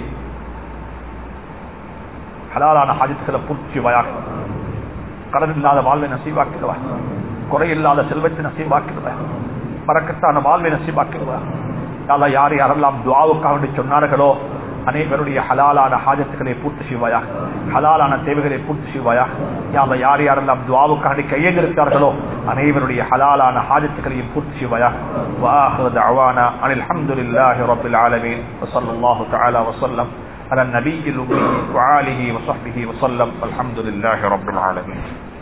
ஹலாலான ஹாஜத்துகளை பூர்த்தி செய்வாயாக கடன் இல்லாத வாழ்வை நசீபாக்கிடுவார் குறையில்லாத செல்வத்தை நசீபாக்கிடுவார் பறக்கத்தான வாழ்வை நசீபாக்கிடுவார் யாரா யார் யாரெல்லாம் துவாவுக்காக வேண்டி சொன்னார்களோ அனைவருடைய ஹலாலான ஹாஜத்துக்களை பூர்த்தி செய்வாயா ஹலாலான தேவைகளை பூர்த்தி செய்வாயா யாரா யார் யாரெல்லாம் துவாவுக்காக வேண்டி கையெழுந்திருக்கிறார்களோ அனைவருடைய ஹலாலான ஹாஜத்துக்களையும் பூர்த்தி செய்வாயா واخر دعوانا ان الحمد لله رب العالمين وصلى الله تعالى وسلم على النبي الأمي وآله وصحبه وسلم والحمد لله رب العالمين